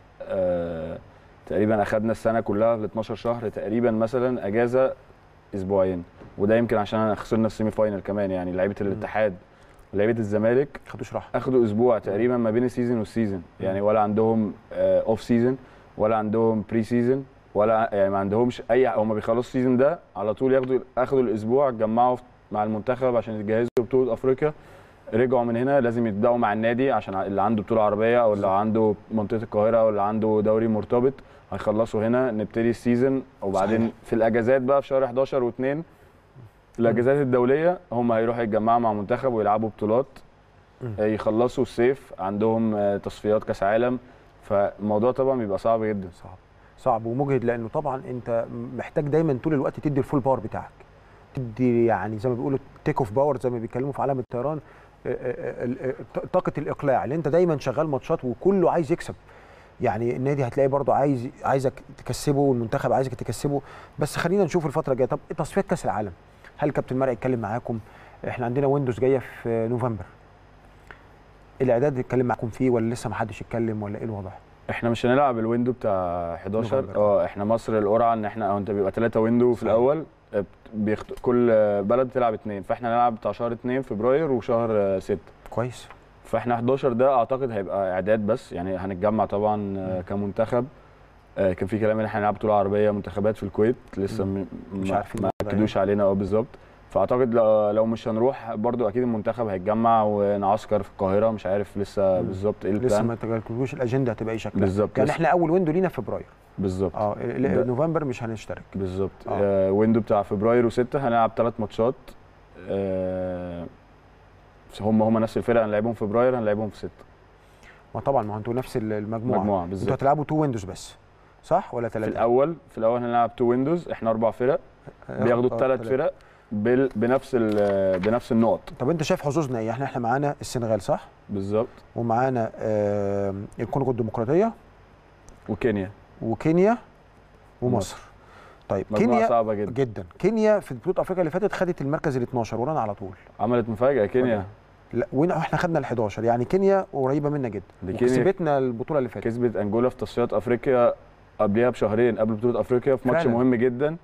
Speaker 2: آه، تقريبا اخدنا السنه كلها ال 12 شهر تقريبا مثلا اجازه اسبوعين وده يمكن عشان خسرنا السيمي فاينل كمان يعني لعيبه الاتحاد ولعيبه الزمالك
Speaker 1: خدوش راحه
Speaker 2: اخدوا اسبوع تقريبا ما بين السيزون والسيزون يعني ولا عندهم اوف سيزون ولا عندهم بري سيزون ولا يعني ما عندهمش اي هم بيخلصوا السيزون ده على طول ياخدوا اخدوا الاسبوع اتجمعوا مع المنتخب عشان يتجهزوا بطوله افريقيا رجعوا من هنا لازم يبداوا مع النادي عشان اللي عنده بطوله عربيه او اللي عنده منطقه القاهره او اللي عنده دوري مرتبط هيخلصوا هنا نبتدي السيزون وبعدين
Speaker 1: صحيح.
Speaker 2: في الاجازات بقى في شهر 11 و2 الاجازات الدوليه هم هيروحوا يتجمعوا مع منتخب ويلعبوا بطولات
Speaker 1: مم.
Speaker 2: آه، يخلصوا الصيف عندهم آه، تصفيات كاس عالم فالموضوع طبعا بيبقى صعب جدا
Speaker 1: صعب صعب ومجهد لانه طبعا انت محتاج دايما طول الوقت تدي الفول باور بتاعك تدي يعني زي ما بيقولوا تيك اوف باور زي ما بيتكلموا في عالم الطيران آه، آه، آه، آه، طاقه الاقلاع اللي انت دايما شغال ماتشات وكله عايز يكسب يعني النادي هتلاقي برضه عايز عايزك تكسبه والمنتخب عايزك تكسبه بس خلينا نشوف الفتره الجايه طب تصفيات كاس العالم هل كابتن مرعي اتكلم معاكم احنا عندنا ويندوز جايه في نوفمبر الاعداد اتكلم معاكم فيه ولا لسه ما حدش اتكلم ولا ايه الوضع
Speaker 2: احنا مش هنلعب الويندو بتاع 11
Speaker 1: نوفمبر.
Speaker 2: اه احنا مصر القرعه ان احنا او انت بيبقى ثلاثه ويندو في
Speaker 1: صحيح.
Speaker 2: الاول آه، بت- بيخت... كل آه، بلد بتلعب اثنين فاحنا هنلعب بتاع شهر 2 فبراير وشهر 6
Speaker 1: كويس
Speaker 2: فاحنا 11 ده اعتقد هيبقى اعداد بس يعني هنتجمع طبعا آه، كمنتخب آه، كان في كلام ان احنا نلعب بطوله عربيه منتخبات في الكويت لسه م-
Speaker 1: مش
Speaker 2: ما-
Speaker 1: عارفين
Speaker 2: ما
Speaker 1: الموضوع
Speaker 2: اكدوش علينا اه بالظبط فاعتقد لو, لو مش هنروح برضو اكيد المنتخب هيتجمع ونعسكر في القاهره مش عارف لسه
Speaker 1: مم.
Speaker 2: بالظبط ايه
Speaker 1: لسه
Speaker 2: البلان
Speaker 1: ما تجربوش الاجنده هتبقى ايه شكلها
Speaker 2: بالظبط
Speaker 1: يعني
Speaker 2: لسه.
Speaker 1: احنا اول ويندو لينا فبراير
Speaker 2: بالظبط
Speaker 1: اه ال-
Speaker 2: ده-
Speaker 1: نوفمبر مش هنشترك
Speaker 2: بالظبط
Speaker 1: آه.
Speaker 2: آه. ويندو بتاع فبراير و6 هنلعب ثلاث ماتشات آه هم هم نفس الفرقه هنلعبهم في فبراير هنلعبهم في 6
Speaker 1: ما طبعا ما هو انتوا نفس ال- المجموعه
Speaker 2: مجموعه
Speaker 1: انتوا
Speaker 2: بالظبط
Speaker 1: هتلعبوا تو ويندوز بس صح ولا
Speaker 2: في
Speaker 1: ثلاثه
Speaker 2: الاول في الاول هنلعب تو ويندوز احنا اربع فرق بياخدوا الثلاث فرق بال- بنفس ال- بنفس النقط
Speaker 1: طب انت شايف حظوظنا ايه احنا احنا معانا السنغال صح
Speaker 2: بالظبط
Speaker 1: ومعانا آه الكونغو الديمقراطيه
Speaker 2: وكينيا
Speaker 1: وكينيا ومصر طيب
Speaker 2: مجموعه
Speaker 1: كينيا
Speaker 2: صعبه جدا
Speaker 1: جدا كينيا في بطوله افريقيا اللي فاتت خدت المركز ال 12 ورانا على طول
Speaker 2: عملت مفاجاه كينيا
Speaker 1: لا وين احنا خدنا ال 11 يعني كينيا قريبه منا جدا
Speaker 2: دي كينيا
Speaker 1: وكسبتنا البطوله اللي فاتت
Speaker 2: كسبت انجولا في تصفيات افريقيا قبلها بشهرين قبل بطوله افريقيا في ماتش
Speaker 1: فعلا.
Speaker 2: مهم جدا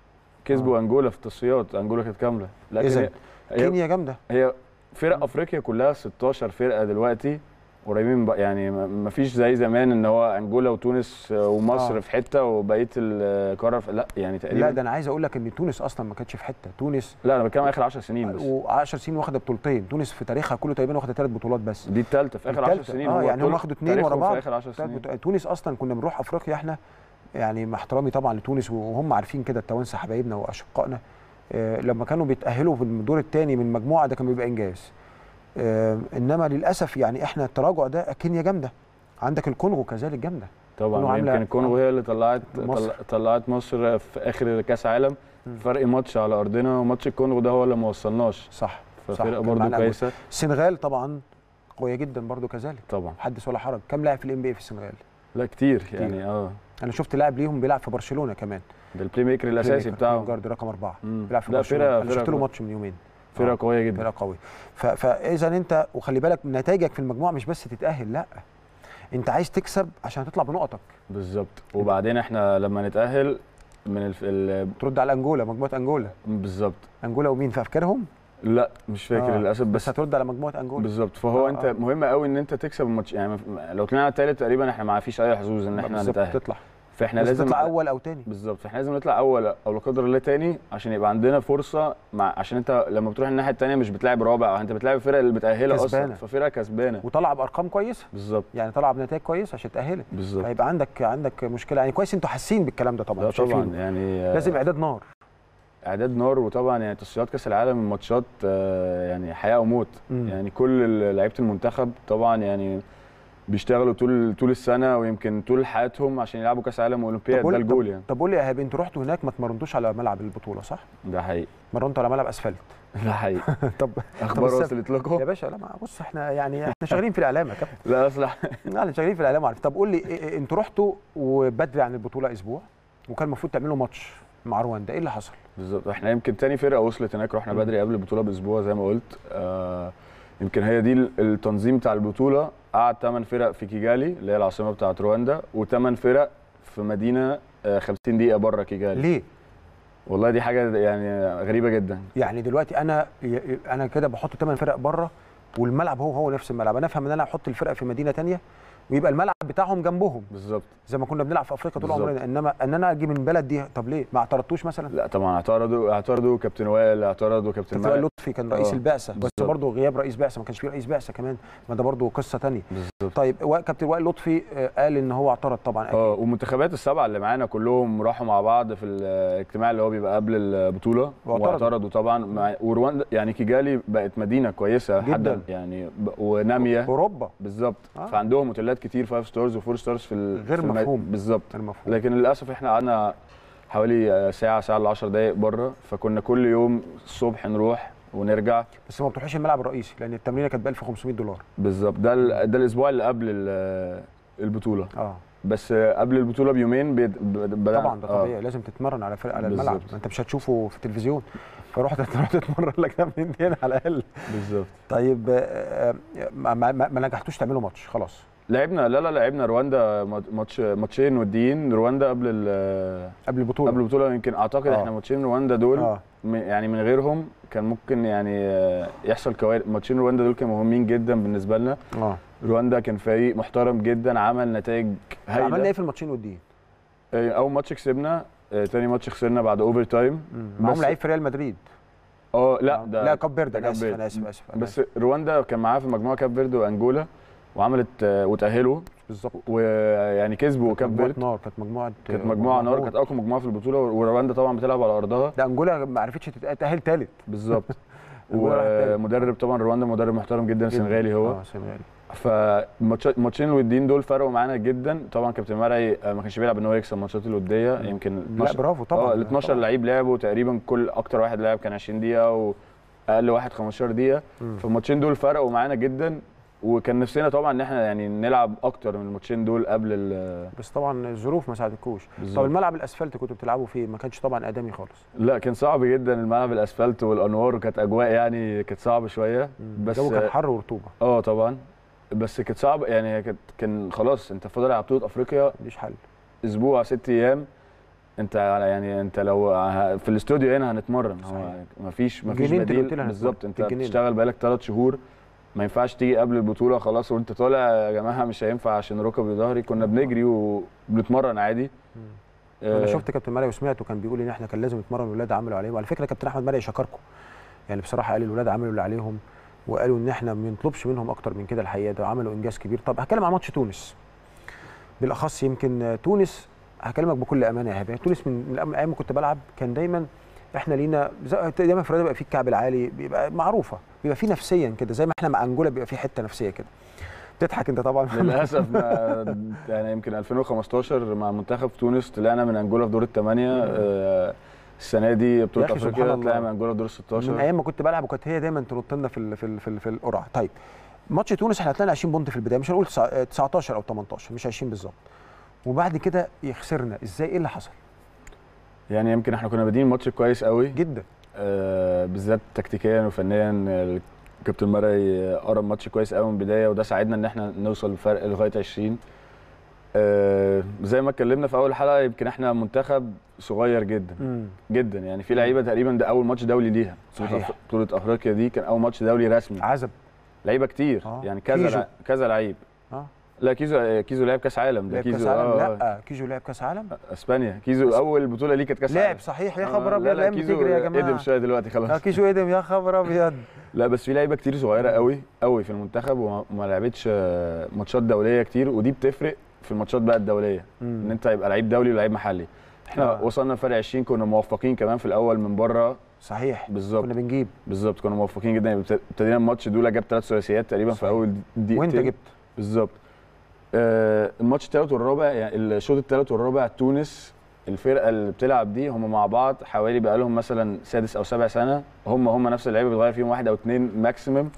Speaker 2: كسبوا انجولا في التصفيات انجولا كانت كامله لا
Speaker 1: إذن
Speaker 2: كينيا- هي
Speaker 1: كينيا جامده
Speaker 2: هي فرق افريقيا كلها 16 فرقه دلوقتي قريبين بقى يعني ما فيش زي زمان ان هو انجولا وتونس ومصر
Speaker 1: آه.
Speaker 2: في حته وبقيه القاره في- لا يعني تقريبا
Speaker 1: لا ده انا عايز اقول لك ان تونس اصلا ما كانتش في حته تونس
Speaker 2: لا انا بتكلم اخر 10 سنين بس
Speaker 1: و10 سنين واخده بطولتين تونس في تاريخها كله تقريبا واخده ثلاث بطولات بس
Speaker 2: دي الثالثه في اخر 10
Speaker 1: التالتة.
Speaker 2: سنين
Speaker 1: اه
Speaker 2: هو
Speaker 1: يعني هم
Speaker 2: طول
Speaker 1: واخدوا اثنين ورا
Speaker 2: تاريخهم
Speaker 1: بعض
Speaker 2: في اخر 10
Speaker 1: تلات
Speaker 2: سنين
Speaker 1: بطولات. تونس اصلا كنا بنروح افريقيا احنا يعني مع احترامي طبعا لتونس وهم عارفين كده التوانسه حبايبنا واشقائنا آه لما كانوا بيتاهلوا في الدور الثاني من مجموعه ده كان بيبقى انجاز آه انما للاسف يعني احنا التراجع ده كينيا جامده عندك الكونغو كذلك جامده كونغو
Speaker 2: طبعا
Speaker 1: عاملة-
Speaker 2: يمكن الكونغو هي اللي طلعت
Speaker 1: مصر.
Speaker 2: طل- طلعت مصر في اخر كاس عالم
Speaker 1: مم.
Speaker 2: فرق ماتش على ارضنا وماتش الكونغو ده هو اللي ما وصلناش
Speaker 1: صح
Speaker 2: ففرقه
Speaker 1: كان
Speaker 2: برضه
Speaker 1: معانا
Speaker 2: كويسه
Speaker 1: السنغال طبعا قويه جدا برضو كذلك
Speaker 2: طبعا
Speaker 1: حدث ولا حرج كم لاعب في الام بي في السنغال
Speaker 2: لا كتير يعني اه
Speaker 1: انا شفت لاعب ليهم بيلعب في برشلونه كمان
Speaker 2: ده البلاي ميكر الاساسي بتاعهم
Speaker 1: جارد رقم اربعه
Speaker 2: مم.
Speaker 1: بيلعب في
Speaker 2: لا
Speaker 1: برشلونه
Speaker 2: فرقه
Speaker 1: انا شفت له
Speaker 2: فرقه
Speaker 1: ماتش من يومين
Speaker 2: فرقه قويه جدا
Speaker 1: فرقه قوي ف- فاذا انت وخلي بالك نتائجك في المجموعه مش بس تتاهل لا انت عايز تكسب عشان تطلع بنقطك
Speaker 2: بالظبط وبعدين احنا لما نتاهل من الف... ال...
Speaker 1: ترد على انجولا مجموعه انجولا
Speaker 2: بالظبط
Speaker 1: انجولا ومين في افكارهم
Speaker 2: لا مش فاكر
Speaker 1: آه.
Speaker 2: للاسف
Speaker 1: بس
Speaker 2: بس
Speaker 1: هترد على مجموعه انجولا
Speaker 2: بالظبط فهو
Speaker 1: آه،
Speaker 2: انت
Speaker 1: آه.
Speaker 2: مهم قوي ان انت تكسب الماتش يعني مف- لو طلعنا الثالث تقريبا احنا ما فيش اي حظوظ ان احنا
Speaker 1: بالظبط،
Speaker 2: نتاهل
Speaker 1: تطلع
Speaker 2: فاحنا
Speaker 1: لازم
Speaker 2: لازم
Speaker 1: تطلع اول او تاني
Speaker 2: بالظبط فاحنا لازم نطلع اول او لا قدر الله تاني عشان يبقى عندنا فرصه مع عشان انت لما بتروح الناحيه الثانيه مش بتلاعب رابع انت بتلاعب الفرق اللي بتاهلها اصلا
Speaker 1: كسبانة.
Speaker 2: ففرقه كسبانه
Speaker 1: وطلع بارقام كويسه
Speaker 2: بالظبط
Speaker 1: يعني طلع بنتائج كويسه عشان تاهلك
Speaker 2: بالظبط
Speaker 1: فيبقى عندك عندك مشكله يعني كويس انتوا حاسين بالكلام ده طبعا
Speaker 2: لا طبعا
Speaker 1: شايفينه.
Speaker 2: يعني آه،
Speaker 1: لازم اعداد نار
Speaker 2: اعداد نار وطبعا يعني تصفيات كاس العالم الماتشات آه، يعني حياه وموت
Speaker 1: مم.
Speaker 2: يعني كل لعيبه المنتخب طبعا يعني بيشتغلوا طول طول السنه ويمكن طول حياتهم عشان يلعبوا كاس عالم واولمبياد
Speaker 1: قول-
Speaker 2: ده الجول يعني
Speaker 1: طب قول لي يا ايهاب انتوا رحتوا هناك ما اتمرنتوش على ملعب البطوله صح؟
Speaker 2: ده حقيقي
Speaker 1: مرنتوا على ملعب اسفلت
Speaker 2: ده حقيقي
Speaker 1: طب
Speaker 2: اخبار
Speaker 1: السبب-
Speaker 2: وصلت لكم
Speaker 1: يا باشا لا ما بص احنا يعني احنا شغالين في الاعلام يا كابتن
Speaker 2: لا اصلا
Speaker 1: لا احنا شغالين في الاعلام عارف طب قول لي إيه- إيه انتوا رحتوا وبدري عن البطوله اسبوع وكان المفروض تعملوا ماتش مع رواندا ايه اللي حصل؟
Speaker 2: بالظبط احنا يمكن تاني فرقه وصلت هناك رحنا
Speaker 1: مم.
Speaker 2: بدري قبل البطوله باسبوع زي ما قلت آه يمكن هي دي ال- التنظيم بتاع البطوله قعد 8 فرق في كيجالي اللي هي العاصمه بتاعت رواندا و8 فرق في مدينه آه 50 دقيقه بره كيجالي
Speaker 1: ليه؟
Speaker 2: والله دي حاجه يعني غريبه جدا
Speaker 1: يعني دلوقتي انا ي- انا كده بحط 8 فرق بره والملعب هو هو نفس الملعب انا افهم ان انا احط الفرق في مدينه تانية ويبقى الملعب بتاعهم جنبهم
Speaker 2: بالظبط
Speaker 1: زي ما كنا بنلعب في افريقيا طول
Speaker 2: بالظبط.
Speaker 1: عمرنا انما ان انا اجي من بلد دي طب ليه ما اعترضتوش مثلا
Speaker 2: لا طبعا اعترضوا اعترضوا كابتن وائل اعترضوا كابتن
Speaker 1: كابتن وائل
Speaker 2: مالك
Speaker 1: لطفي كان رئيس
Speaker 2: آه،
Speaker 1: البعثه بس
Speaker 2: بالظبط.
Speaker 1: برضه غياب رئيس بعثه ما كانش فيه رئيس بعثه كمان ما ده برضه قصه تانية
Speaker 2: بالظبط
Speaker 1: طيب وا- كابتن وائل لطفي آه، قال ان هو اعترض طبعا أكيد.
Speaker 2: اه ومنتخبات السبعه اللي معانا كلهم راحوا مع بعض في الاجتماع اللي هو بيبقى قبل البطوله
Speaker 1: واعترضوا.
Speaker 2: واعترضوا طبعا مع ورواندا يعني كيجالي بقت مدينه كويسه
Speaker 1: جداً.
Speaker 2: حد يعني ب- وناميه
Speaker 1: اوروبا
Speaker 2: بالظبط
Speaker 1: آه.
Speaker 2: فعندهم اوتيلات كتير فايف ستارز وفور ستارز في ال-
Speaker 1: غير
Speaker 2: في الم-
Speaker 1: مفهوم.
Speaker 2: بالظبط
Speaker 1: المفهوم
Speaker 2: لكن للاسف احنا قعدنا حوالي آه، ساعه ساعه ل 10 دقائق بره فكنا كل يوم الصبح نروح ونرجع
Speaker 1: بس ما بتروحيش الملعب الرئيسي لان التمرينه كانت ب 1500 دولار
Speaker 2: بالظبط ده ال- ده الاسبوع اللي قبل ال- البطوله
Speaker 1: اه
Speaker 2: بس آه، قبل البطوله بيومين بيد- ب- بدأنا-
Speaker 1: طبعا ده
Speaker 2: آه.
Speaker 1: طبيعي لازم تتمرن على فرق على الملعب
Speaker 2: بالظبط.
Speaker 1: ما انت مش هتشوفه في التلفزيون فرحت تروح تتمرن لك تمرين هنا على الاقل
Speaker 2: بالظبط
Speaker 1: طيب آه، آه، ما, ما, ما ما نجحتوش تعملوا ماتش خلاص
Speaker 2: لعبنا لا لا لعبنا رواندا ماتش ماتشين وديين رواندا قبل ال-
Speaker 1: قبل البطوله
Speaker 2: قبل البطوله يمكن اعتقد
Speaker 1: آه.
Speaker 2: احنا ماتشين رواندا دول
Speaker 1: اه
Speaker 2: م- يعني من غيرهم كان ممكن يعني آه، يحصل كوارث ماتشين رواندا دول كانوا مهمين جدا بالنسبه لنا
Speaker 1: اه
Speaker 2: رواندا كان فريق محترم جدا عمل نتائج
Speaker 1: عملنا ايه
Speaker 2: هايله
Speaker 1: في الماتشين والدين
Speaker 2: آه، اول ماتش كسبنا آه، تاني ماتش خسرنا بعد اوفر تايم
Speaker 1: معاهم
Speaker 2: بس-
Speaker 1: لعيب في ريال مدريد
Speaker 2: اه لا ده
Speaker 1: لا كاب فيردي
Speaker 2: ده
Speaker 1: انا
Speaker 2: كاب
Speaker 1: اسف
Speaker 2: فيردي.
Speaker 1: انا اسف اسف أنا
Speaker 2: بس
Speaker 1: آسف.
Speaker 2: رواندا كان معاه في المجموعه كاب فيردي وانجولا وعملت آه، وتاهلوا
Speaker 1: بالظبط
Speaker 2: ويعني كسبوا كاب
Speaker 1: مجموعه
Speaker 2: فيردي
Speaker 1: نار كانت مجموعه
Speaker 2: كانت مجموعه نار
Speaker 1: مجهود.
Speaker 2: كانت اقوى مجموعه في البطوله ورواندا طبعا بتلعب على ارضها
Speaker 1: ده انجولا ما عرفتش تتاهل ثالث
Speaker 2: بالظبط
Speaker 1: أنجولا راحت تالت.
Speaker 2: ومدرب طبعا رواندا مدرب محترم جدا سنغالي هو
Speaker 1: اه سنغالي
Speaker 2: فالماتشين الوديين دول فرقوا معانا جدا طبعا كابتن مرعي آه، ما كانش بيلعب ان هو يكسب الماتشات الوديه يمكن
Speaker 1: لا
Speaker 2: 12
Speaker 1: برافو طبعا
Speaker 2: اه ال 12
Speaker 1: طبعاً.
Speaker 2: لعيب لعبوا تقريبا كل اكتر واحد لعب كان 20 دقيقه واقل واحد 15 دقيقه
Speaker 1: مم.
Speaker 2: فالماتشين دول فرقوا معانا جدا وكان نفسنا طبعا ان احنا يعني نلعب اكتر من الماتشين دول قبل ال
Speaker 1: بس طبعا الظروف ما ساعدتكوش طب
Speaker 2: بالظبط.
Speaker 1: الملعب الاسفلت كنتوا بتلعبوا فيه ما كانش طبعا ادمي خالص
Speaker 2: لا كان صعب جدا الملعب الاسفلت والانوار وكانت اجواء يعني كانت صعبه شويه بس
Speaker 1: الجو كان حر ورطوبه
Speaker 2: اه طبعا بس كانت صعبه يعني هي كانت كان خلاص انت فاضل على بطوله افريقيا
Speaker 1: مفيش حل
Speaker 2: اسبوع ست ايام انت يعني انت لو ه- في الاستوديو هنا هنتمرن هو
Speaker 1: صحيح.
Speaker 2: مفيش مفيش
Speaker 1: الجنين انت اللي قلت
Speaker 2: بديل
Speaker 1: لي
Speaker 2: بالظبط
Speaker 1: هنتمرن.
Speaker 2: انت
Speaker 1: في الجنين.
Speaker 2: بتشتغل بقالك ثلاث شهور ما ينفعش تيجي قبل البطوله خلاص وانت طالع يا جماعه مش هينفع عشان ركبي وظهري كنا بنجري وبنتمرن عادي
Speaker 1: انا
Speaker 2: آه،
Speaker 1: شفت كابتن مرعي وسمعته كان بيقول ان احنا كان لازم نتمرن الولاد عملوا عليهم وعلى فكره كابتن احمد مرعي شكركم يعني بصراحه قال الولاد عملوا اللي عليهم وقالوا ان احنا ما بنطلبش منهم اكتر من كده الحقيقه ده عملوا انجاز كبير طب هتكلم عن ماتش تونس بالاخص يمكن آه، تونس هكلمك بكل امانه يا هبه تونس من من ايام ما كنت بلعب كان دايما احنا لينا زي- دايما في الرياضه بيبقى في الكعب العالي بيبقى معروفه بيبقى في نفسيا كده زي ما احنا مع انجولا بيبقى في حته نفسيه كده بتضحك انت طبعا
Speaker 2: للاسف ما يعني يمكن 2015 مع منتخب تونس طلعنا من انجولا في دور الثمانيه آه، السنه دي بطوله
Speaker 1: يا أخي سبحان
Speaker 2: افريقيا
Speaker 1: الله.
Speaker 2: طلعنا من انجولا في دور ال 16
Speaker 1: من ايام ما كنت بلعب وكانت هي دايما تنط لنا في ال في ال في, ال في القرعه طيب ماتش تونس احنا طلعنا 20 بونت في البدايه مش هنقول تسع- 19 او 18 مش 20 بالظبط وبعد كده خسرنا ازاي ايه اللي حصل
Speaker 2: يعني يمكن احنا كنا بادئين الماتش كويس قوي
Speaker 1: جدا
Speaker 2: آه، بالذات تكتيكيا وفنيا آه، الكابتن مرعي آه، قرا الماتش كويس قوي من البدايه وده ساعدنا ان احنا نوصل لفرق لغايه 20 آه، زي ما اتكلمنا في اول حلقه يمكن احنا منتخب صغير جدا جدا يعني في لعيبه تقريبا ده اول ماتش دولي ليها بطولة
Speaker 1: صحيح.
Speaker 2: أف- بطوله افريقيا دي كان اول ماتش دولي رسمي
Speaker 1: عزب
Speaker 2: لعيبه كتير
Speaker 1: آه.
Speaker 2: يعني كذا
Speaker 1: كيجو.
Speaker 2: لع- كذا لعيب
Speaker 1: اه
Speaker 2: لا كيزو كيزو لعب كاس عالم ده
Speaker 1: لعب
Speaker 2: كيزو
Speaker 1: كاس عالم
Speaker 2: آه، آه.
Speaker 1: لا كيجو لعب كاس عالم
Speaker 2: اسبانيا كيزو اول بطوله ليه كانت كاس
Speaker 1: لعب
Speaker 2: عالم
Speaker 1: صحيح يا
Speaker 2: آه،
Speaker 1: خبر
Speaker 2: لا،
Speaker 1: ابيض
Speaker 2: لا،
Speaker 1: الايام
Speaker 2: كيزو
Speaker 1: بتجري يا
Speaker 2: قدم
Speaker 1: جماعه
Speaker 2: شويه دلوقتي خلاص
Speaker 1: اه كيجو ادم يا خبر ابيض
Speaker 2: لا بس في لعيبه كتير صغيره قوي قوي في المنتخب وما وما لعبتش آه، ماتشات دوليه كتير ودي بتفرق في الماتشات بقى الدوليه ان انت يبقى لعيب دولي ولعيب محلي احنا
Speaker 1: آه.
Speaker 2: وصلنا فرق 20 كنا موفقين كمان في الاول من بره
Speaker 1: صحيح
Speaker 2: بالظبط
Speaker 1: كنا بنجيب
Speaker 2: بالظبط كنا موفقين جدا يعني ابت- ابتدينا الماتش دولا جاب ثلاث ثلاثيات تقريبا في
Speaker 1: صحيح.
Speaker 2: اول دقيقتين
Speaker 1: وانت جبت
Speaker 2: بالظبط آه الماتش الثالث والرابع يعني الشوط الثالث والرابع تونس الفرقه اللي بتلعب دي هم مع بعض حوالي بقى لهم مثلا سادس او سابع سنه هم هم نفس اللعيبه بيتغير فيهم واحد او اثنين ماكسيمم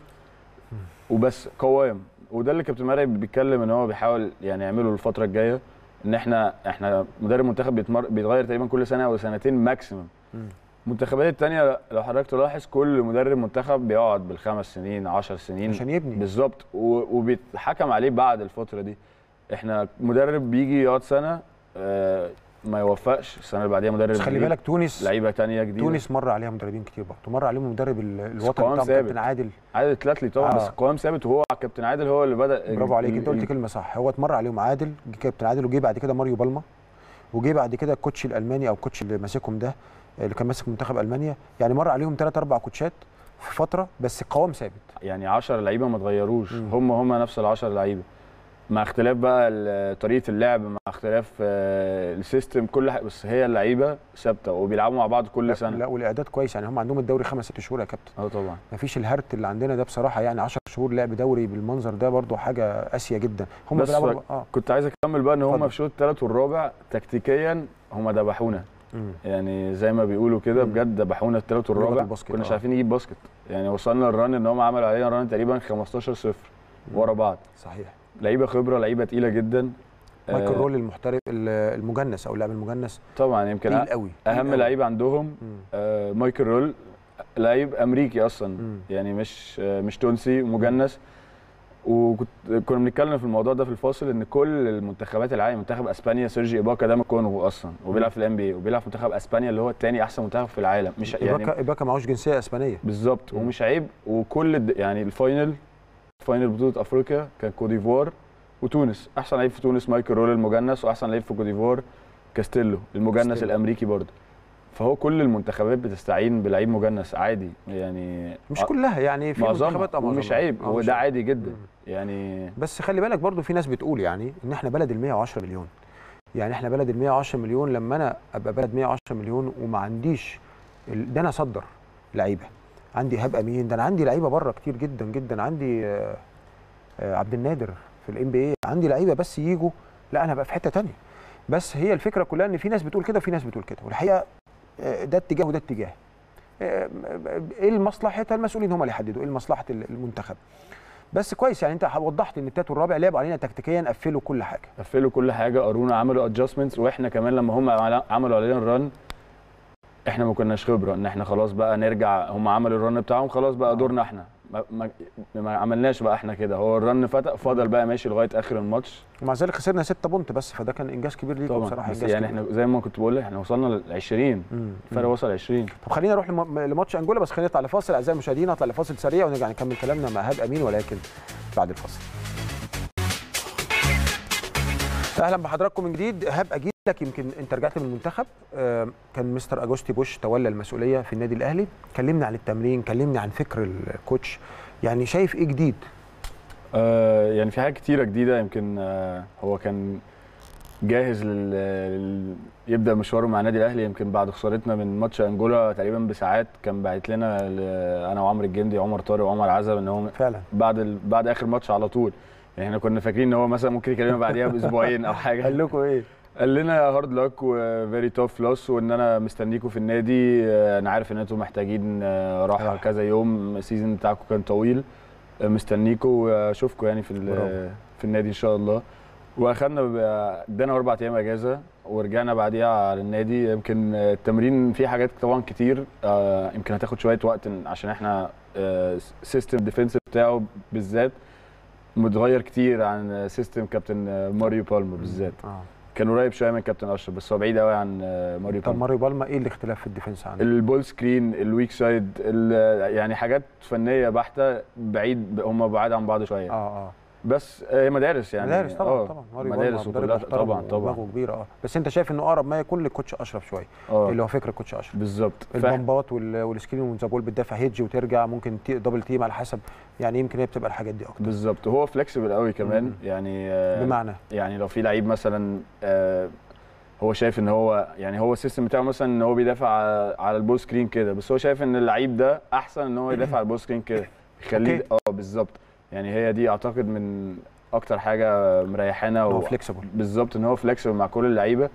Speaker 2: وبس قوام وده اللي كابتن مرعي بيتكلم ان هو بيحاول يعني يعمله الفتره الجايه ان احنا احنا مدرب منتخب بيتمر... بيتغير تقريبا كل سنه او سنتين ماكسيمم
Speaker 1: مم.
Speaker 2: المنتخبات التانية لو حضرتك تلاحظ كل مدرب منتخب بيقعد بالخمس سنين عشر سنين
Speaker 1: عشان يبني
Speaker 2: بالظبط و- وبيتحكم عليه بعد الفتره دي احنا مدرب بيجي يقعد سنه آه، ما يوفقش السنه اللي بعديها مدرب
Speaker 1: بس خلي
Speaker 2: جديد،
Speaker 1: بالك تونس
Speaker 2: لعيبه تانية جديده
Speaker 1: تونس مر عليها مدربين كتير برضه مر عليهم المدرب ال- الوطني
Speaker 2: قوام
Speaker 1: بتاعهم
Speaker 2: ثابت.
Speaker 1: كابتن عادل
Speaker 2: عادل تلاتلي طبعا
Speaker 1: آه.
Speaker 2: بس القوام ثابت وهو كابتن عادل هو اللي بدا
Speaker 1: برافو عليك
Speaker 2: ال-
Speaker 1: انت قلت
Speaker 2: ال-
Speaker 1: كلمه صح هو اتمر عليهم عادل جه كابتن عادل وجه بعد كده ماريو بالما وجه بعد كده الكوتش الالماني او الكوتش اللي ماسكهم ده اللي كان ماسك منتخب المانيا يعني مر عليهم ثلاث اربع كوتشات في فتره بس القوام ثابت
Speaker 2: يعني 10 لعيبه ما اتغيروش
Speaker 1: مم.
Speaker 2: هم هم نفس ال 10 لعيبه مع اختلاف بقى ال- طريقه اللعب مع اختلاف آه، السيستم كل حاجه بس هي اللعيبه ثابته وبيلعبوا مع بعض كل سنه
Speaker 1: لا والاعداد كويس يعني هم عندهم الدوري خمس ست شهور يا كابتن
Speaker 2: اه طبعا
Speaker 1: مفيش الهرت اللي عندنا ده بصراحه يعني 10 شهور لعب دوري بالمنظر ده برضه حاجه قاسيه جدا هم
Speaker 2: بس
Speaker 1: بيلعبوا
Speaker 2: ف-
Speaker 1: اه
Speaker 2: كنت عايز اكمل بقى ان هم
Speaker 1: اتفضل.
Speaker 2: في الشوط الثالث والرابع تكتيكيا هم ذبحونا
Speaker 1: مم.
Speaker 2: يعني زي ما بيقولوا كده
Speaker 1: مم.
Speaker 2: بجد ذبحونا الثالث
Speaker 1: لغة
Speaker 2: والرابع
Speaker 1: الباسكت،
Speaker 2: كنا
Speaker 1: آه.
Speaker 2: مش عارفين نجيب باسكت يعني وصلنا الران ان هم عملوا علينا ران تقريبا 15 0 ورا بعض
Speaker 1: صحيح
Speaker 2: لعيبه خبره لعيبه تقيله جدا
Speaker 1: مايكل
Speaker 2: آه،
Speaker 1: رول المحترف ال- المجنس او اللاعب المجنس
Speaker 2: طبعا يمكن
Speaker 1: تقيل
Speaker 2: أ-
Speaker 1: قوي
Speaker 2: اهم لعيب عندهم
Speaker 1: مم.
Speaker 2: آه، مايكل رول لعيب امريكي اصلا
Speaker 1: مم.
Speaker 2: يعني مش آه، مش تونسي مجنس وكنت كنا بنتكلم في الموضوع ده في الفاصل ان كل المنتخبات العالم منتخب اسبانيا سيرجي ايباكا ده من الكونغو اصلا وبيلعب في الام بي وبيلعب في منتخب اسبانيا اللي هو الثاني احسن منتخب في العالم مش يعني
Speaker 1: إباكا إباكا معهوش جنسيه اسبانيه
Speaker 2: بالظبط
Speaker 1: مم.
Speaker 2: ومش عيب وكل الد- يعني الفاينل فاينل بطوله افريقيا كان كوديفوار وتونس احسن لعيب في تونس مايكل رول المجنس واحسن لعيب في كوديفوار كاستيلو المجنس
Speaker 1: كاستيلو.
Speaker 2: الامريكي برضه فهو كل المنتخبات بتستعين بلعيب مجنس عادي يعني
Speaker 1: مش كلها يعني في
Speaker 2: معظمها
Speaker 1: منتخبات آه،
Speaker 2: ومش
Speaker 1: معظمها.
Speaker 2: عيب
Speaker 1: آه،
Speaker 2: هو
Speaker 1: مش
Speaker 2: ده
Speaker 1: عيب.
Speaker 2: عادي جدا
Speaker 1: مم.
Speaker 2: يعني
Speaker 1: بس خلي بالك برضو في ناس بتقول يعني ان احنا بلد ال 110 مليون يعني احنا بلد ال 110 مليون لما انا ابقى بلد 110 مليون وما عنديش ال- ده انا اصدر لعيبه عندي ايهاب امين ده انا عندي لعيبه بره كتير جدا جدا عندي آه، آه، عبد النادر في الام بي اي عندي لعيبه بس يجوا لا انا بقى في حته تانية بس هي الفكره كلها ان في ناس بتقول كده وفي ناس بتقول كده والحقيقه آه، ده اتجاه وده اتجاه آه، ايه المصلحه المسؤولين هم اللي يحددوا ايه مصلحه المنتخب بس كويس يعني انت وضحت ان التالت والرابع لعبوا علينا تكتيكيا قفلوا كل حاجه
Speaker 2: قفلوا كل حاجه قرونا عملوا ادجستمنتس واحنا كمان لما هم عمل- عملوا علينا الرن احنا ما كناش خبره ان احنا خلاص بقى نرجع هم عملوا الرن بتاعهم خلاص بقى
Speaker 1: آه.
Speaker 2: دورنا احنا ما, ما, ما عملناش بقى احنا كده هو الرن فتق فضل بقى ماشي لغايه اخر الماتش
Speaker 1: ومع ذلك خسرنا 6 بونت بس فده كان انجاز كبير ليكم
Speaker 2: طبعا
Speaker 1: بصراحه
Speaker 2: بس
Speaker 1: انجاز
Speaker 2: يعني
Speaker 1: كبير.
Speaker 2: احنا زي ما كنت بقول لك احنا وصلنا ل 20
Speaker 1: مم.
Speaker 2: الفرق
Speaker 1: مم.
Speaker 2: وصل 20
Speaker 1: طب خلينا نروح لم- لماتش انجولا بس خلينا نطلع لفاصل اعزائي المشاهدين نطلع لفاصل سريع ونرجع نكمل كلامنا مع ايهاب امين ولكن بعد الفاصل اهلا بحضراتكم من جديد ايهاب اجيب لك يمكن انت رجعت من المنتخب آه، كان مستر اجوستي بوش تولى المسؤوليه في النادي الاهلي كلمنا عن التمرين كلمنا عن فكر الكوتش يعني شايف ايه جديد
Speaker 2: آه يعني في حاجات كتيره جديده يمكن آه هو كان جاهز لل... لل... يبدا مشواره مع النادي الاهلي يمكن بعد خسارتنا من ماتش انجولا تقريبا بساعات كان باعت لنا ل... انا وعمرو الجندي عمر طارق وعمر عزب ان هم
Speaker 1: فعلا
Speaker 2: بعد ال... بعد اخر ماتش على طول يعني احنا كنا فاكرين ان هو مثلا ممكن يكلمنا بعديها باسبوعين او حاجه
Speaker 1: قال لكم ايه
Speaker 2: قال لنا هارد لك وفيري توف لوس وان انا مستنيكم في النادي آه، انا عارف ان انتم محتاجين آه، راحه
Speaker 1: راحة.
Speaker 2: كذا يوم السيزون بتاعكم كان طويل آه، مستنيكم واشوفكم يعني في ال-
Speaker 1: برافو.
Speaker 2: في النادي ان شاء الله واخدنا ب- ادانا اربع ايام اجازه ورجعنا بعديها على النادي يمكن آه، التمرين فيه حاجات طبعا كتير آه، يمكن هتاخد شويه وقت عشان احنا سيستم ديفensive بتاعه بالذات متغير كتير عن سيستم كابتن آه، ماريو بالمر بالذات
Speaker 1: اه
Speaker 2: كان قريب شويه من كابتن اشرف بس هو بعيد قوي عن آه، ماريو
Speaker 1: طب
Speaker 2: بالمر
Speaker 1: ماريو بالما ايه الاختلاف في الديفنس عنه
Speaker 2: البول سكرين الويك سايد ال- يعني حاجات فنيه بحته بعيد هم بعاد عن بعض شويه
Speaker 1: اه اه
Speaker 2: بس آه، هي مدارس يعني
Speaker 1: مدارس طبعا
Speaker 2: آه،
Speaker 1: طبعا ماريو
Speaker 2: مدارس
Speaker 1: بالما مدرب
Speaker 2: وكلها
Speaker 1: محترم
Speaker 2: طبعا طبعا
Speaker 1: ودماغه كبيره اه بس انت شايف انه اقرب ما يكون للكوتش اشرف شويه
Speaker 2: اه
Speaker 1: اللي هو فكره كوتش اشرف
Speaker 2: بالظبط فإح-
Speaker 1: البمبات وال- والسكرين والزبول بتدافع هيدج وترجع ممكن تي دبل تيم على حسب يعني يمكن هي بتبقى الحاجات دي اكتر
Speaker 2: بالظبط هو فليكسبل قوي كمان
Speaker 1: مم.
Speaker 2: يعني آه،
Speaker 1: بمعنى
Speaker 2: يعني لو في لعيب مثلا آه، هو شايف ان هو يعني هو السيستم بتاعه مثلا ان هو بيدافع على- على البول سكرين كده بس هو شايف ان اللعيب ده احسن ان هو يدافع على البول سكرين كده يخليه
Speaker 1: أوكي.
Speaker 2: اه بالظبط يعني هي دي اعتقد من اكتر حاجه مريحانا
Speaker 1: هو
Speaker 2: و-
Speaker 1: فليكسبل
Speaker 2: بالظبط ان هو فليكسبل مع كل اللعيبه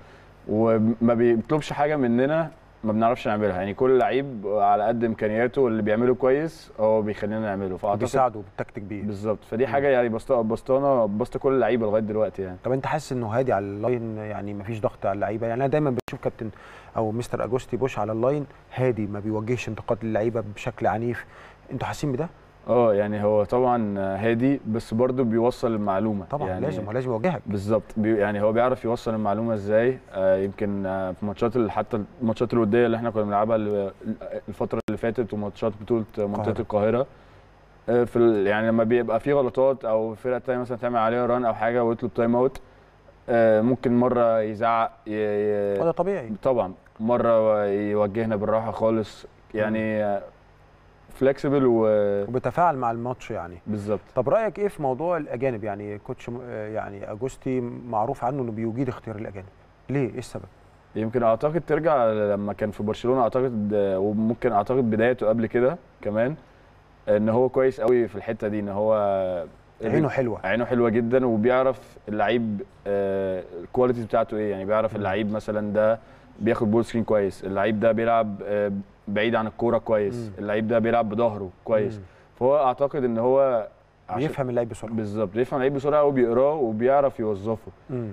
Speaker 2: وما بيطلبش حاجه مننا ما بنعرفش نعملها يعني كل لعيب على قد امكانياته واللي بيعمله كويس هو بيخلينا نعمله فاعتقد
Speaker 1: بيساعده بالتكتيك بيه
Speaker 2: بالظبط فدي حاجه يعني بسطه بسطانه بسطه كل اللعيبه لغايه دلوقتي يعني
Speaker 1: طب انت حاسس انه هادي على اللاين يعني مفيش ضغط على اللعيبه يعني انا دايما بشوف كابتن او مستر اجوستي بوش على اللاين هادي ما بيوجهش انتقاد للعيبه بشكل عنيف انتوا حاسين بده
Speaker 2: اه يعني هو طبعا هادي بس برضه بيوصل المعلومه
Speaker 1: طبعا
Speaker 2: يعني
Speaker 1: لازم لازم يوجهك
Speaker 2: بالظبط بي يعني هو بيعرف يوصل المعلومه ازاي آه يمكن آه في ماتشات ال- حتى الماتشات الوديه اللي احنا كنا بنلعبها ال- الفتره اللي فاتت وماتشات بطوله منطقه القاهره آه في ال- يعني لما بيبقى في غلطات او الفرقه الثانيه مثلا تعمل عليها ران او حاجه ويطلب تايم اوت آه ممكن مره يزعق ي- ي-
Speaker 1: وده طبيعي
Speaker 2: طبعا مره يوجهنا بالراحه خالص يعني فليكسبل
Speaker 1: وبيتفاعل مع الماتش يعني
Speaker 2: وبالظبط
Speaker 1: طب رايك ايه في موضوع الاجانب يعني كوتش م- آه يعني اجوستي معروف عنه انه بيجيد اختيار الاجانب ليه ايه السبب
Speaker 2: يمكن اعتقد ترجع لما كان في برشلونه اعتقد آه، وممكن اعتقد بدايته قبل كده كمان ان هو كويس قوي في الحته دي ان هو
Speaker 1: عينه حلوه
Speaker 2: عينه حلوه جدا وبيعرف اللعيب آه، الكواليتي بتاعته ايه يعني بيعرف
Speaker 1: مم.
Speaker 2: اللعيب مثلا ده بياخد بول سكرين كويس اللعيب ده بيلعب آه، بعيد عن الكوره كويس
Speaker 1: مم.
Speaker 2: اللعيب ده بيلعب بظهره كويس
Speaker 1: مم.
Speaker 2: فهو اعتقد ان هو عشان-
Speaker 1: بيفهم اللعيب بسرعه
Speaker 2: بالظبط بيفهم اللعيب بسرعه وبيقراه وبيعرف يوظفه
Speaker 1: مم.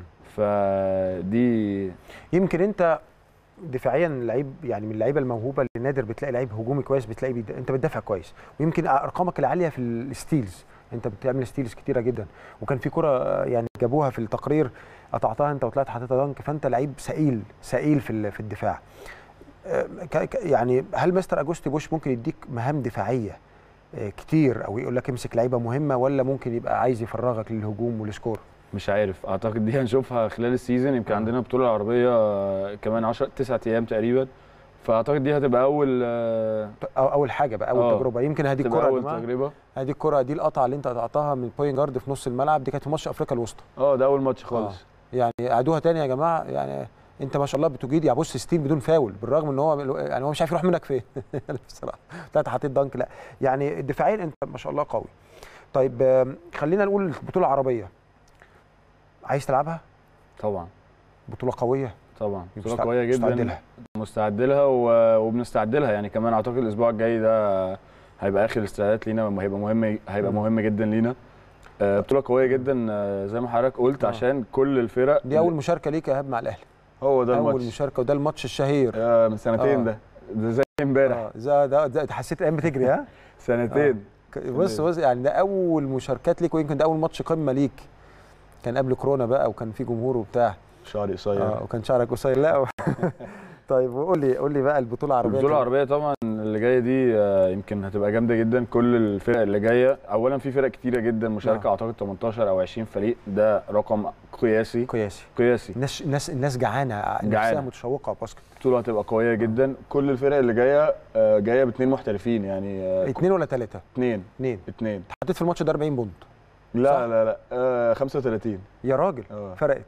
Speaker 2: فدي
Speaker 1: يمكن انت دفاعيا لعيب يعني من اللعيبه الموهوبه اللي نادر بتلاقي لعيب هجومي كويس بتلاقي بيد... انت بتدافع كويس ويمكن ارقامك العاليه في الستيلز انت بتعمل ستيلز كتيره جدا وكان في كره آه، يعني جابوها في التقرير قطعتها انت وطلعت حطيتها دنك فانت لعيب ثقيل ثقيل في ال- في الدفاع آه، ك- ك- يعني هل مستر اجوستي بوش ممكن يديك مهام دفاعيه آه، كتير او يقول لك امسك لعيبه مهمه ولا ممكن يبقى عايز يفرغك للهجوم والسكور
Speaker 2: مش عارف اعتقد دي هنشوفها خلال السيزون يمكن
Speaker 1: آه.
Speaker 2: عندنا بطوله عربيه آه، كمان 10 9 ايام تقريبا فاعتقد دي هتبقى اول آه،
Speaker 1: أو اول حاجه بقى اول
Speaker 2: آه.
Speaker 1: تجربه يمكن هذه
Speaker 2: تبقى
Speaker 1: الكره يا
Speaker 2: اول
Speaker 1: جماعه
Speaker 2: تجربه
Speaker 1: هذه الكره دي القطعه اللي انت قطعتها من بوينت جارد في نص الملعب دي كانت في ماتش افريقيا الوسطى
Speaker 2: اه ده اول ماتش خالص
Speaker 1: يعني قعدوها تاني يا جماعه يعني انت ما شاء الله بتجيد يعني بص ستيل بدون فاول بالرغم ان هو يعني هو مش عارف يروح منك فين بصراحه طلعت حطيت دنك لا يعني دفاعيا انت ما شاء الله قوي طيب آم، خلينا نقول البطوله العربيه عايز تلعبها
Speaker 2: طبعا
Speaker 1: بطوله قويه
Speaker 2: طبعا بطوله
Speaker 1: مستع-
Speaker 2: قويه
Speaker 1: مستعد
Speaker 2: جدا
Speaker 1: لها.
Speaker 2: مستعد لها و- وبنستعد لها يعني كمان اعتقد الاسبوع الجاي ده هيبقى اخر الاستعدادات لينا هيبقى مهم هيبقى
Speaker 1: مم.
Speaker 2: مهم جدا لينا آه، بطوله قويه جدا آه، زي ما حضرتك قلت
Speaker 1: آه.
Speaker 2: عشان كل الفرق
Speaker 1: دي اول مشاركه ليك يا ايهاب مع الاهلي
Speaker 2: هو ده
Speaker 1: اول
Speaker 2: الماتش
Speaker 1: مشاركه وده الماتش الشهير
Speaker 2: آه، من سنتين
Speaker 1: آه.
Speaker 2: ده ده زي امبارح
Speaker 1: اه ده ده ده حسيت الايام بتجري ها
Speaker 2: سنتين
Speaker 1: ك- بص بص يعني ده اول مشاركات ليك ويمكن ده اول ماتش قمه ليك كان قبل كورونا بقى وكان في جمهور وبتاع
Speaker 2: شعري قصير
Speaker 1: اه وكان شعرك قصير لا طيب وقول لي قول لي بقى البطوله العربيه
Speaker 2: البطوله
Speaker 1: كده.
Speaker 2: العربيه طبعا اللي جايه دي آه، يمكن هتبقى جامده جدا كل الفرق اللي جايه اولا في فرق كتيره جدا مشاركه
Speaker 1: آه.
Speaker 2: اعتقد 18 او 20 فريق ده رقم قياسي
Speaker 1: قياسي
Speaker 2: قياسي
Speaker 1: الناس الناس الناس جعانه نفسها
Speaker 2: جعانة.
Speaker 1: متشوقه باسكت
Speaker 2: البطوله هتبقى قويه جدا كل الفرق اللي جايه آه، جايه باثنين محترفين يعني آه،
Speaker 1: اثنين ولا ثلاثه؟
Speaker 2: اثنين
Speaker 1: اثنين
Speaker 2: اثنين
Speaker 1: حطيت في الماتش ده 40 بونت
Speaker 2: لا
Speaker 1: صح؟
Speaker 2: لا لا آه 35
Speaker 1: يا راجل
Speaker 2: اه
Speaker 1: فرقت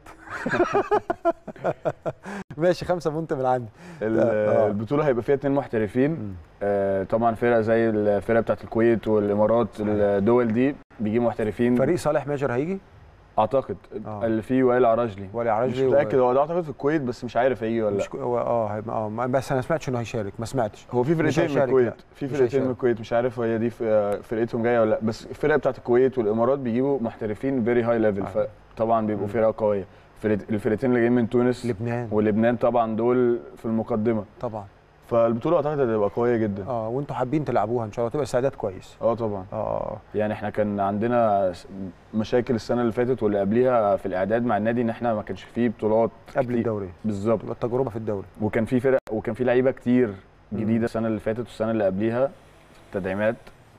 Speaker 1: ماشي خمسة بونت من عندي
Speaker 2: ال-
Speaker 1: آه.
Speaker 2: البطوله هيبقى فيها اثنين محترفين آه طبعا فرق زي الفرق بتاعت الكويت والامارات
Speaker 1: صحيح.
Speaker 2: الدول دي بيجيبوا محترفين
Speaker 1: فريق صالح ماجر هيجي
Speaker 2: اعتقد
Speaker 1: آه.
Speaker 2: اللي فيه وائل عراجلي
Speaker 1: ولي
Speaker 2: مش
Speaker 1: عراجلي
Speaker 2: متاكد هو ده اعتقد في الكويت بس مش عارف هيجي ولا لا
Speaker 1: مش كو- هو اه هيبقى اه ما- بس انا ما سمعتش انه هيشارك ما سمعتش
Speaker 2: هو في فرقتين من
Speaker 1: هيشارك،
Speaker 2: الكويت
Speaker 1: لا.
Speaker 2: في
Speaker 1: مش
Speaker 2: فرقتين
Speaker 1: هيشارك.
Speaker 2: من الكويت مش عارف هي دي ف- فرقتهم جايه ولا لا بس الفرق بتاعت الكويت والامارات بيجيبوا محترفين فيري هاي ليفل
Speaker 1: أيوة.
Speaker 2: فطبعا بيبقوا
Speaker 1: مم.
Speaker 2: فرق قويه فرق- الفرقتين اللي جايين من تونس
Speaker 1: لبنان
Speaker 2: ولبنان طبعا دول في المقدمه
Speaker 1: طبعا
Speaker 2: فالبطوله اعتقد هتبقى قويه جدا
Speaker 1: اه وانتوا حابين تلعبوها ان شاء الله تبقى استعداد كويس
Speaker 2: اه طبعا
Speaker 1: اه
Speaker 2: يعني احنا كان عندنا س- مشاكل السنه اللي فاتت واللي قبليها في الاعداد مع النادي ان احنا ما كانش فيه بطولات
Speaker 1: قبل
Speaker 2: كتير.
Speaker 1: الدوري
Speaker 2: بالظبط
Speaker 1: تبقى التجربه في الدوري
Speaker 2: وكان في فرق وكان في لعيبه كتير
Speaker 1: مم.
Speaker 2: جديده السنه اللي فاتت والسنه اللي قبليها تدعيمات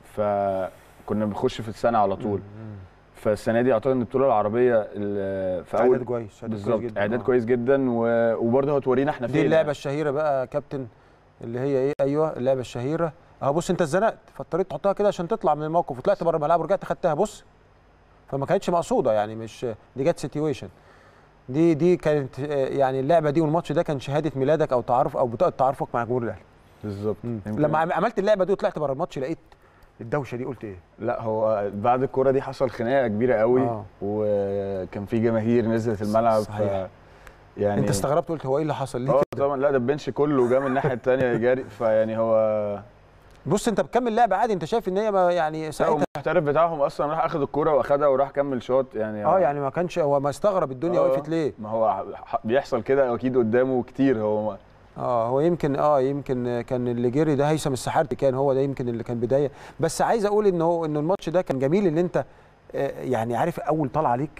Speaker 2: فكنا بنخش في السنه على طول
Speaker 1: مم.
Speaker 2: فالسنه دي اعتقد ان البطوله العربيه ال- في
Speaker 1: اعداد
Speaker 2: اول
Speaker 1: كويس اعداد كويس
Speaker 2: بالظبط
Speaker 1: جدا
Speaker 2: اعداد
Speaker 1: آه.
Speaker 2: كويس جدا و- وبرضه هتورينا احنا فين
Speaker 1: دي اللعبه الشهيره بقى يا كابتن اللي هي ايه ايوه اللعبه الشهيره اهو بص انت اتزنقت فاضطريت تحطها كده عشان تطلع من الموقف وطلعت بره الملعب ورجعت خدتها بص فما كانتش مقصوده يعني مش دي جت سيتويشن دي دي كانت آه، يعني اللعبه دي والماتش ده كان شهاده ميلادك او تعارف او بطاقه تعارفك مع جمهور الاهلي
Speaker 2: بالظبط يمكن-
Speaker 1: لما عم- عملت اللعبه دي وطلعت بره الماتش لقيت الدوشه دي قلت ايه
Speaker 2: لا هو بعد الكوره دي حصل خناقه كبيره قوي
Speaker 1: آه.
Speaker 2: وكان في جماهير نزلت الملعب
Speaker 1: صحيح.
Speaker 2: ف يعني
Speaker 1: انت استغربت قلت هو ايه اللي حصل ليه
Speaker 2: اه
Speaker 1: كده؟
Speaker 2: طبعا لا ده البنش كله جه من الناحيه الثانيه يجاري فيعني هو
Speaker 1: بص انت بتكمل لعبه عادي انت شايف ان هي ما- يعني
Speaker 2: لا
Speaker 1: ساعتها
Speaker 2: المحترف بتاعهم اصلا راح اخد الكوره واخدها وراح كمل شوط يعني
Speaker 1: اه يعني ما كانش هو ما استغرب الدنيا
Speaker 2: آه.
Speaker 1: وقفت ليه
Speaker 2: ما هو ح- بيحصل كده اكيد قدامه كتير هو
Speaker 1: اه هو يمكن اه يمكن كان اللي جري ده هيثم السحارتي كان هو ده يمكن اللي كان بدايه بس عايز اقول ان هو ان الماتش ده كان جميل ان انت آه، يعني عارف اول طلعه ليك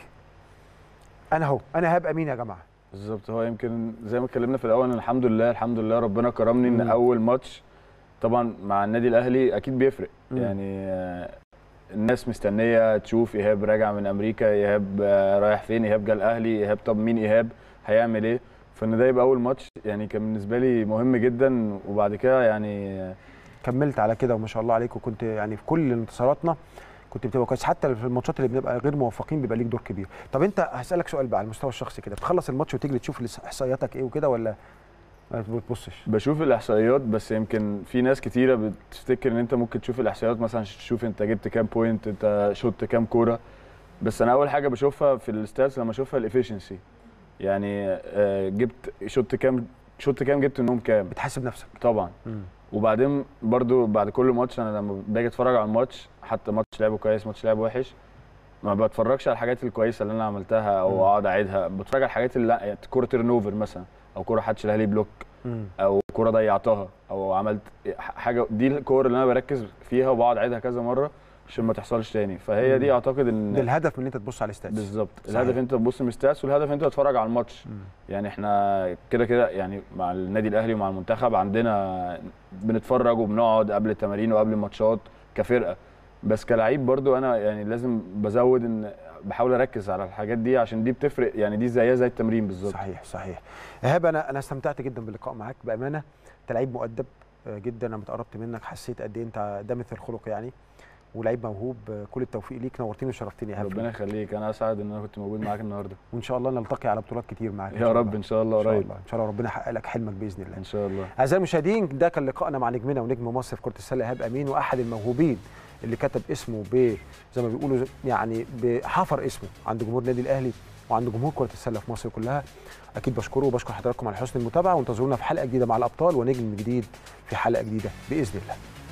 Speaker 1: انا اهو انا هبقى مين يا جماعه
Speaker 2: بالظبط هو يمكن زي ما اتكلمنا في الاول إن الحمد لله الحمد لله ربنا كرمني ان
Speaker 1: مم.
Speaker 2: اول ماتش طبعا مع النادي الاهلي اكيد بيفرق
Speaker 1: مم.
Speaker 2: يعني آه، الناس مستنيه تشوف ايهاب راجع من امريكا ايهاب آه، رايح فين ايهاب جه الاهلي ايهاب طب مين ايهاب هيعمل ايه فان ده يبقى اول ماتش يعني كان بالنسبه لي مهم جدا وبعد كده يعني آه،
Speaker 1: كملت على كده وما شاء الله عليك وكنت يعني في كل انتصاراتنا كنت بتبقى كويس حتى في الماتشات اللي بنبقى غير موفقين بيبقى ليك دور كبير طب انت هسالك سؤال بقى على المستوى الشخصي كده بتخلص الماتش وتجري تشوف الاس- احصائياتك ايه وكده ولا ما بتبصش
Speaker 2: بشوف الاحصائيات بس يمكن في ناس كتيره بتفتكر ان انت ممكن تشوف الاحصائيات مثلا عشان تشوف انت جبت كام بوينت انت شوت كام كوره بس انا اول حاجه بشوفها في الستاتس لما اشوفها الافشنسي يعني آه، جبت شوت كام شوت كام جبت منهم كام
Speaker 1: بتحاسب نفسك
Speaker 2: طبعا وبعدين برضو بعد كل ماتش انا لما باجي اتفرج على الماتش حتى ماتش لعبه كويس ماتش لعبه وحش ما بتفرجش على الحاجات الكويسه اللي انا عملتها
Speaker 1: مم.
Speaker 2: او اقعد اعيدها بتفرج على الحاجات اللي يعني كوره تيرن اوفر مثلا او كوره حد شالها لي بلوك
Speaker 1: مم.
Speaker 2: او كوره ضيعتها او عملت حاجه دي الكور اللي انا بركز فيها وبقعد اعيدها كذا مره عشان ما تحصلش تاني فهي دي
Speaker 1: مم.
Speaker 2: اعتقد
Speaker 1: ده
Speaker 2: ان
Speaker 1: الهدف من ان انت تبص على الاستاتس
Speaker 2: بالظبط
Speaker 1: صحيح.
Speaker 2: الهدف انت تبص من الستاتس والهدف انت تتفرج على الماتش
Speaker 1: مم.
Speaker 2: يعني احنا كده كده يعني مع النادي الاهلي ومع المنتخب عندنا بنتفرج وبنقعد قبل التمارين وقبل الماتشات كفرقه بس كلاعب برضو انا يعني لازم بزود ان بحاول اركز على الحاجات دي عشان دي بتفرق يعني دي زيها زي التمرين بالظبط
Speaker 1: صحيح صحيح ايهاب انا انا استمتعت جدا باللقاء معاك بامانه انت لعيب مؤدب آه، جدا انا متقربت منك حسيت قد ايه انت ده مثل الخلق يعني ولعيب موهوب آه، كل التوفيق ليك نورتني وشرفتني يا ايهاب
Speaker 2: ربنا يخليك انا اسعد ان انا كنت موجود معاك النهارده
Speaker 1: وان شاء الله نلتقي على بطولات كتير معاك إن
Speaker 2: يا
Speaker 1: شاء
Speaker 2: رب
Speaker 1: الله.
Speaker 2: ان شاء الله
Speaker 1: ان شاء
Speaker 2: قريب
Speaker 1: الله ان شاء الله ربنا يحقق لك حلمك باذن الله
Speaker 2: ان شاء الله
Speaker 1: اعزائي المشاهدين ده كان لقائنا مع نجمنا ونجم مصر في كره السله ايهاب امين واحد الموهوبين اللي كتب اسمه ب زي ما بيقولوا يعني بحفر اسمه عند جمهور النادي الاهلي وعند جمهور كره السله في مصر كلها اكيد بشكره وبشكر حضراتكم على حسن المتابعه وانتظرونا في حلقه جديده مع الابطال ونجم جديد في حلقه جديده باذن الله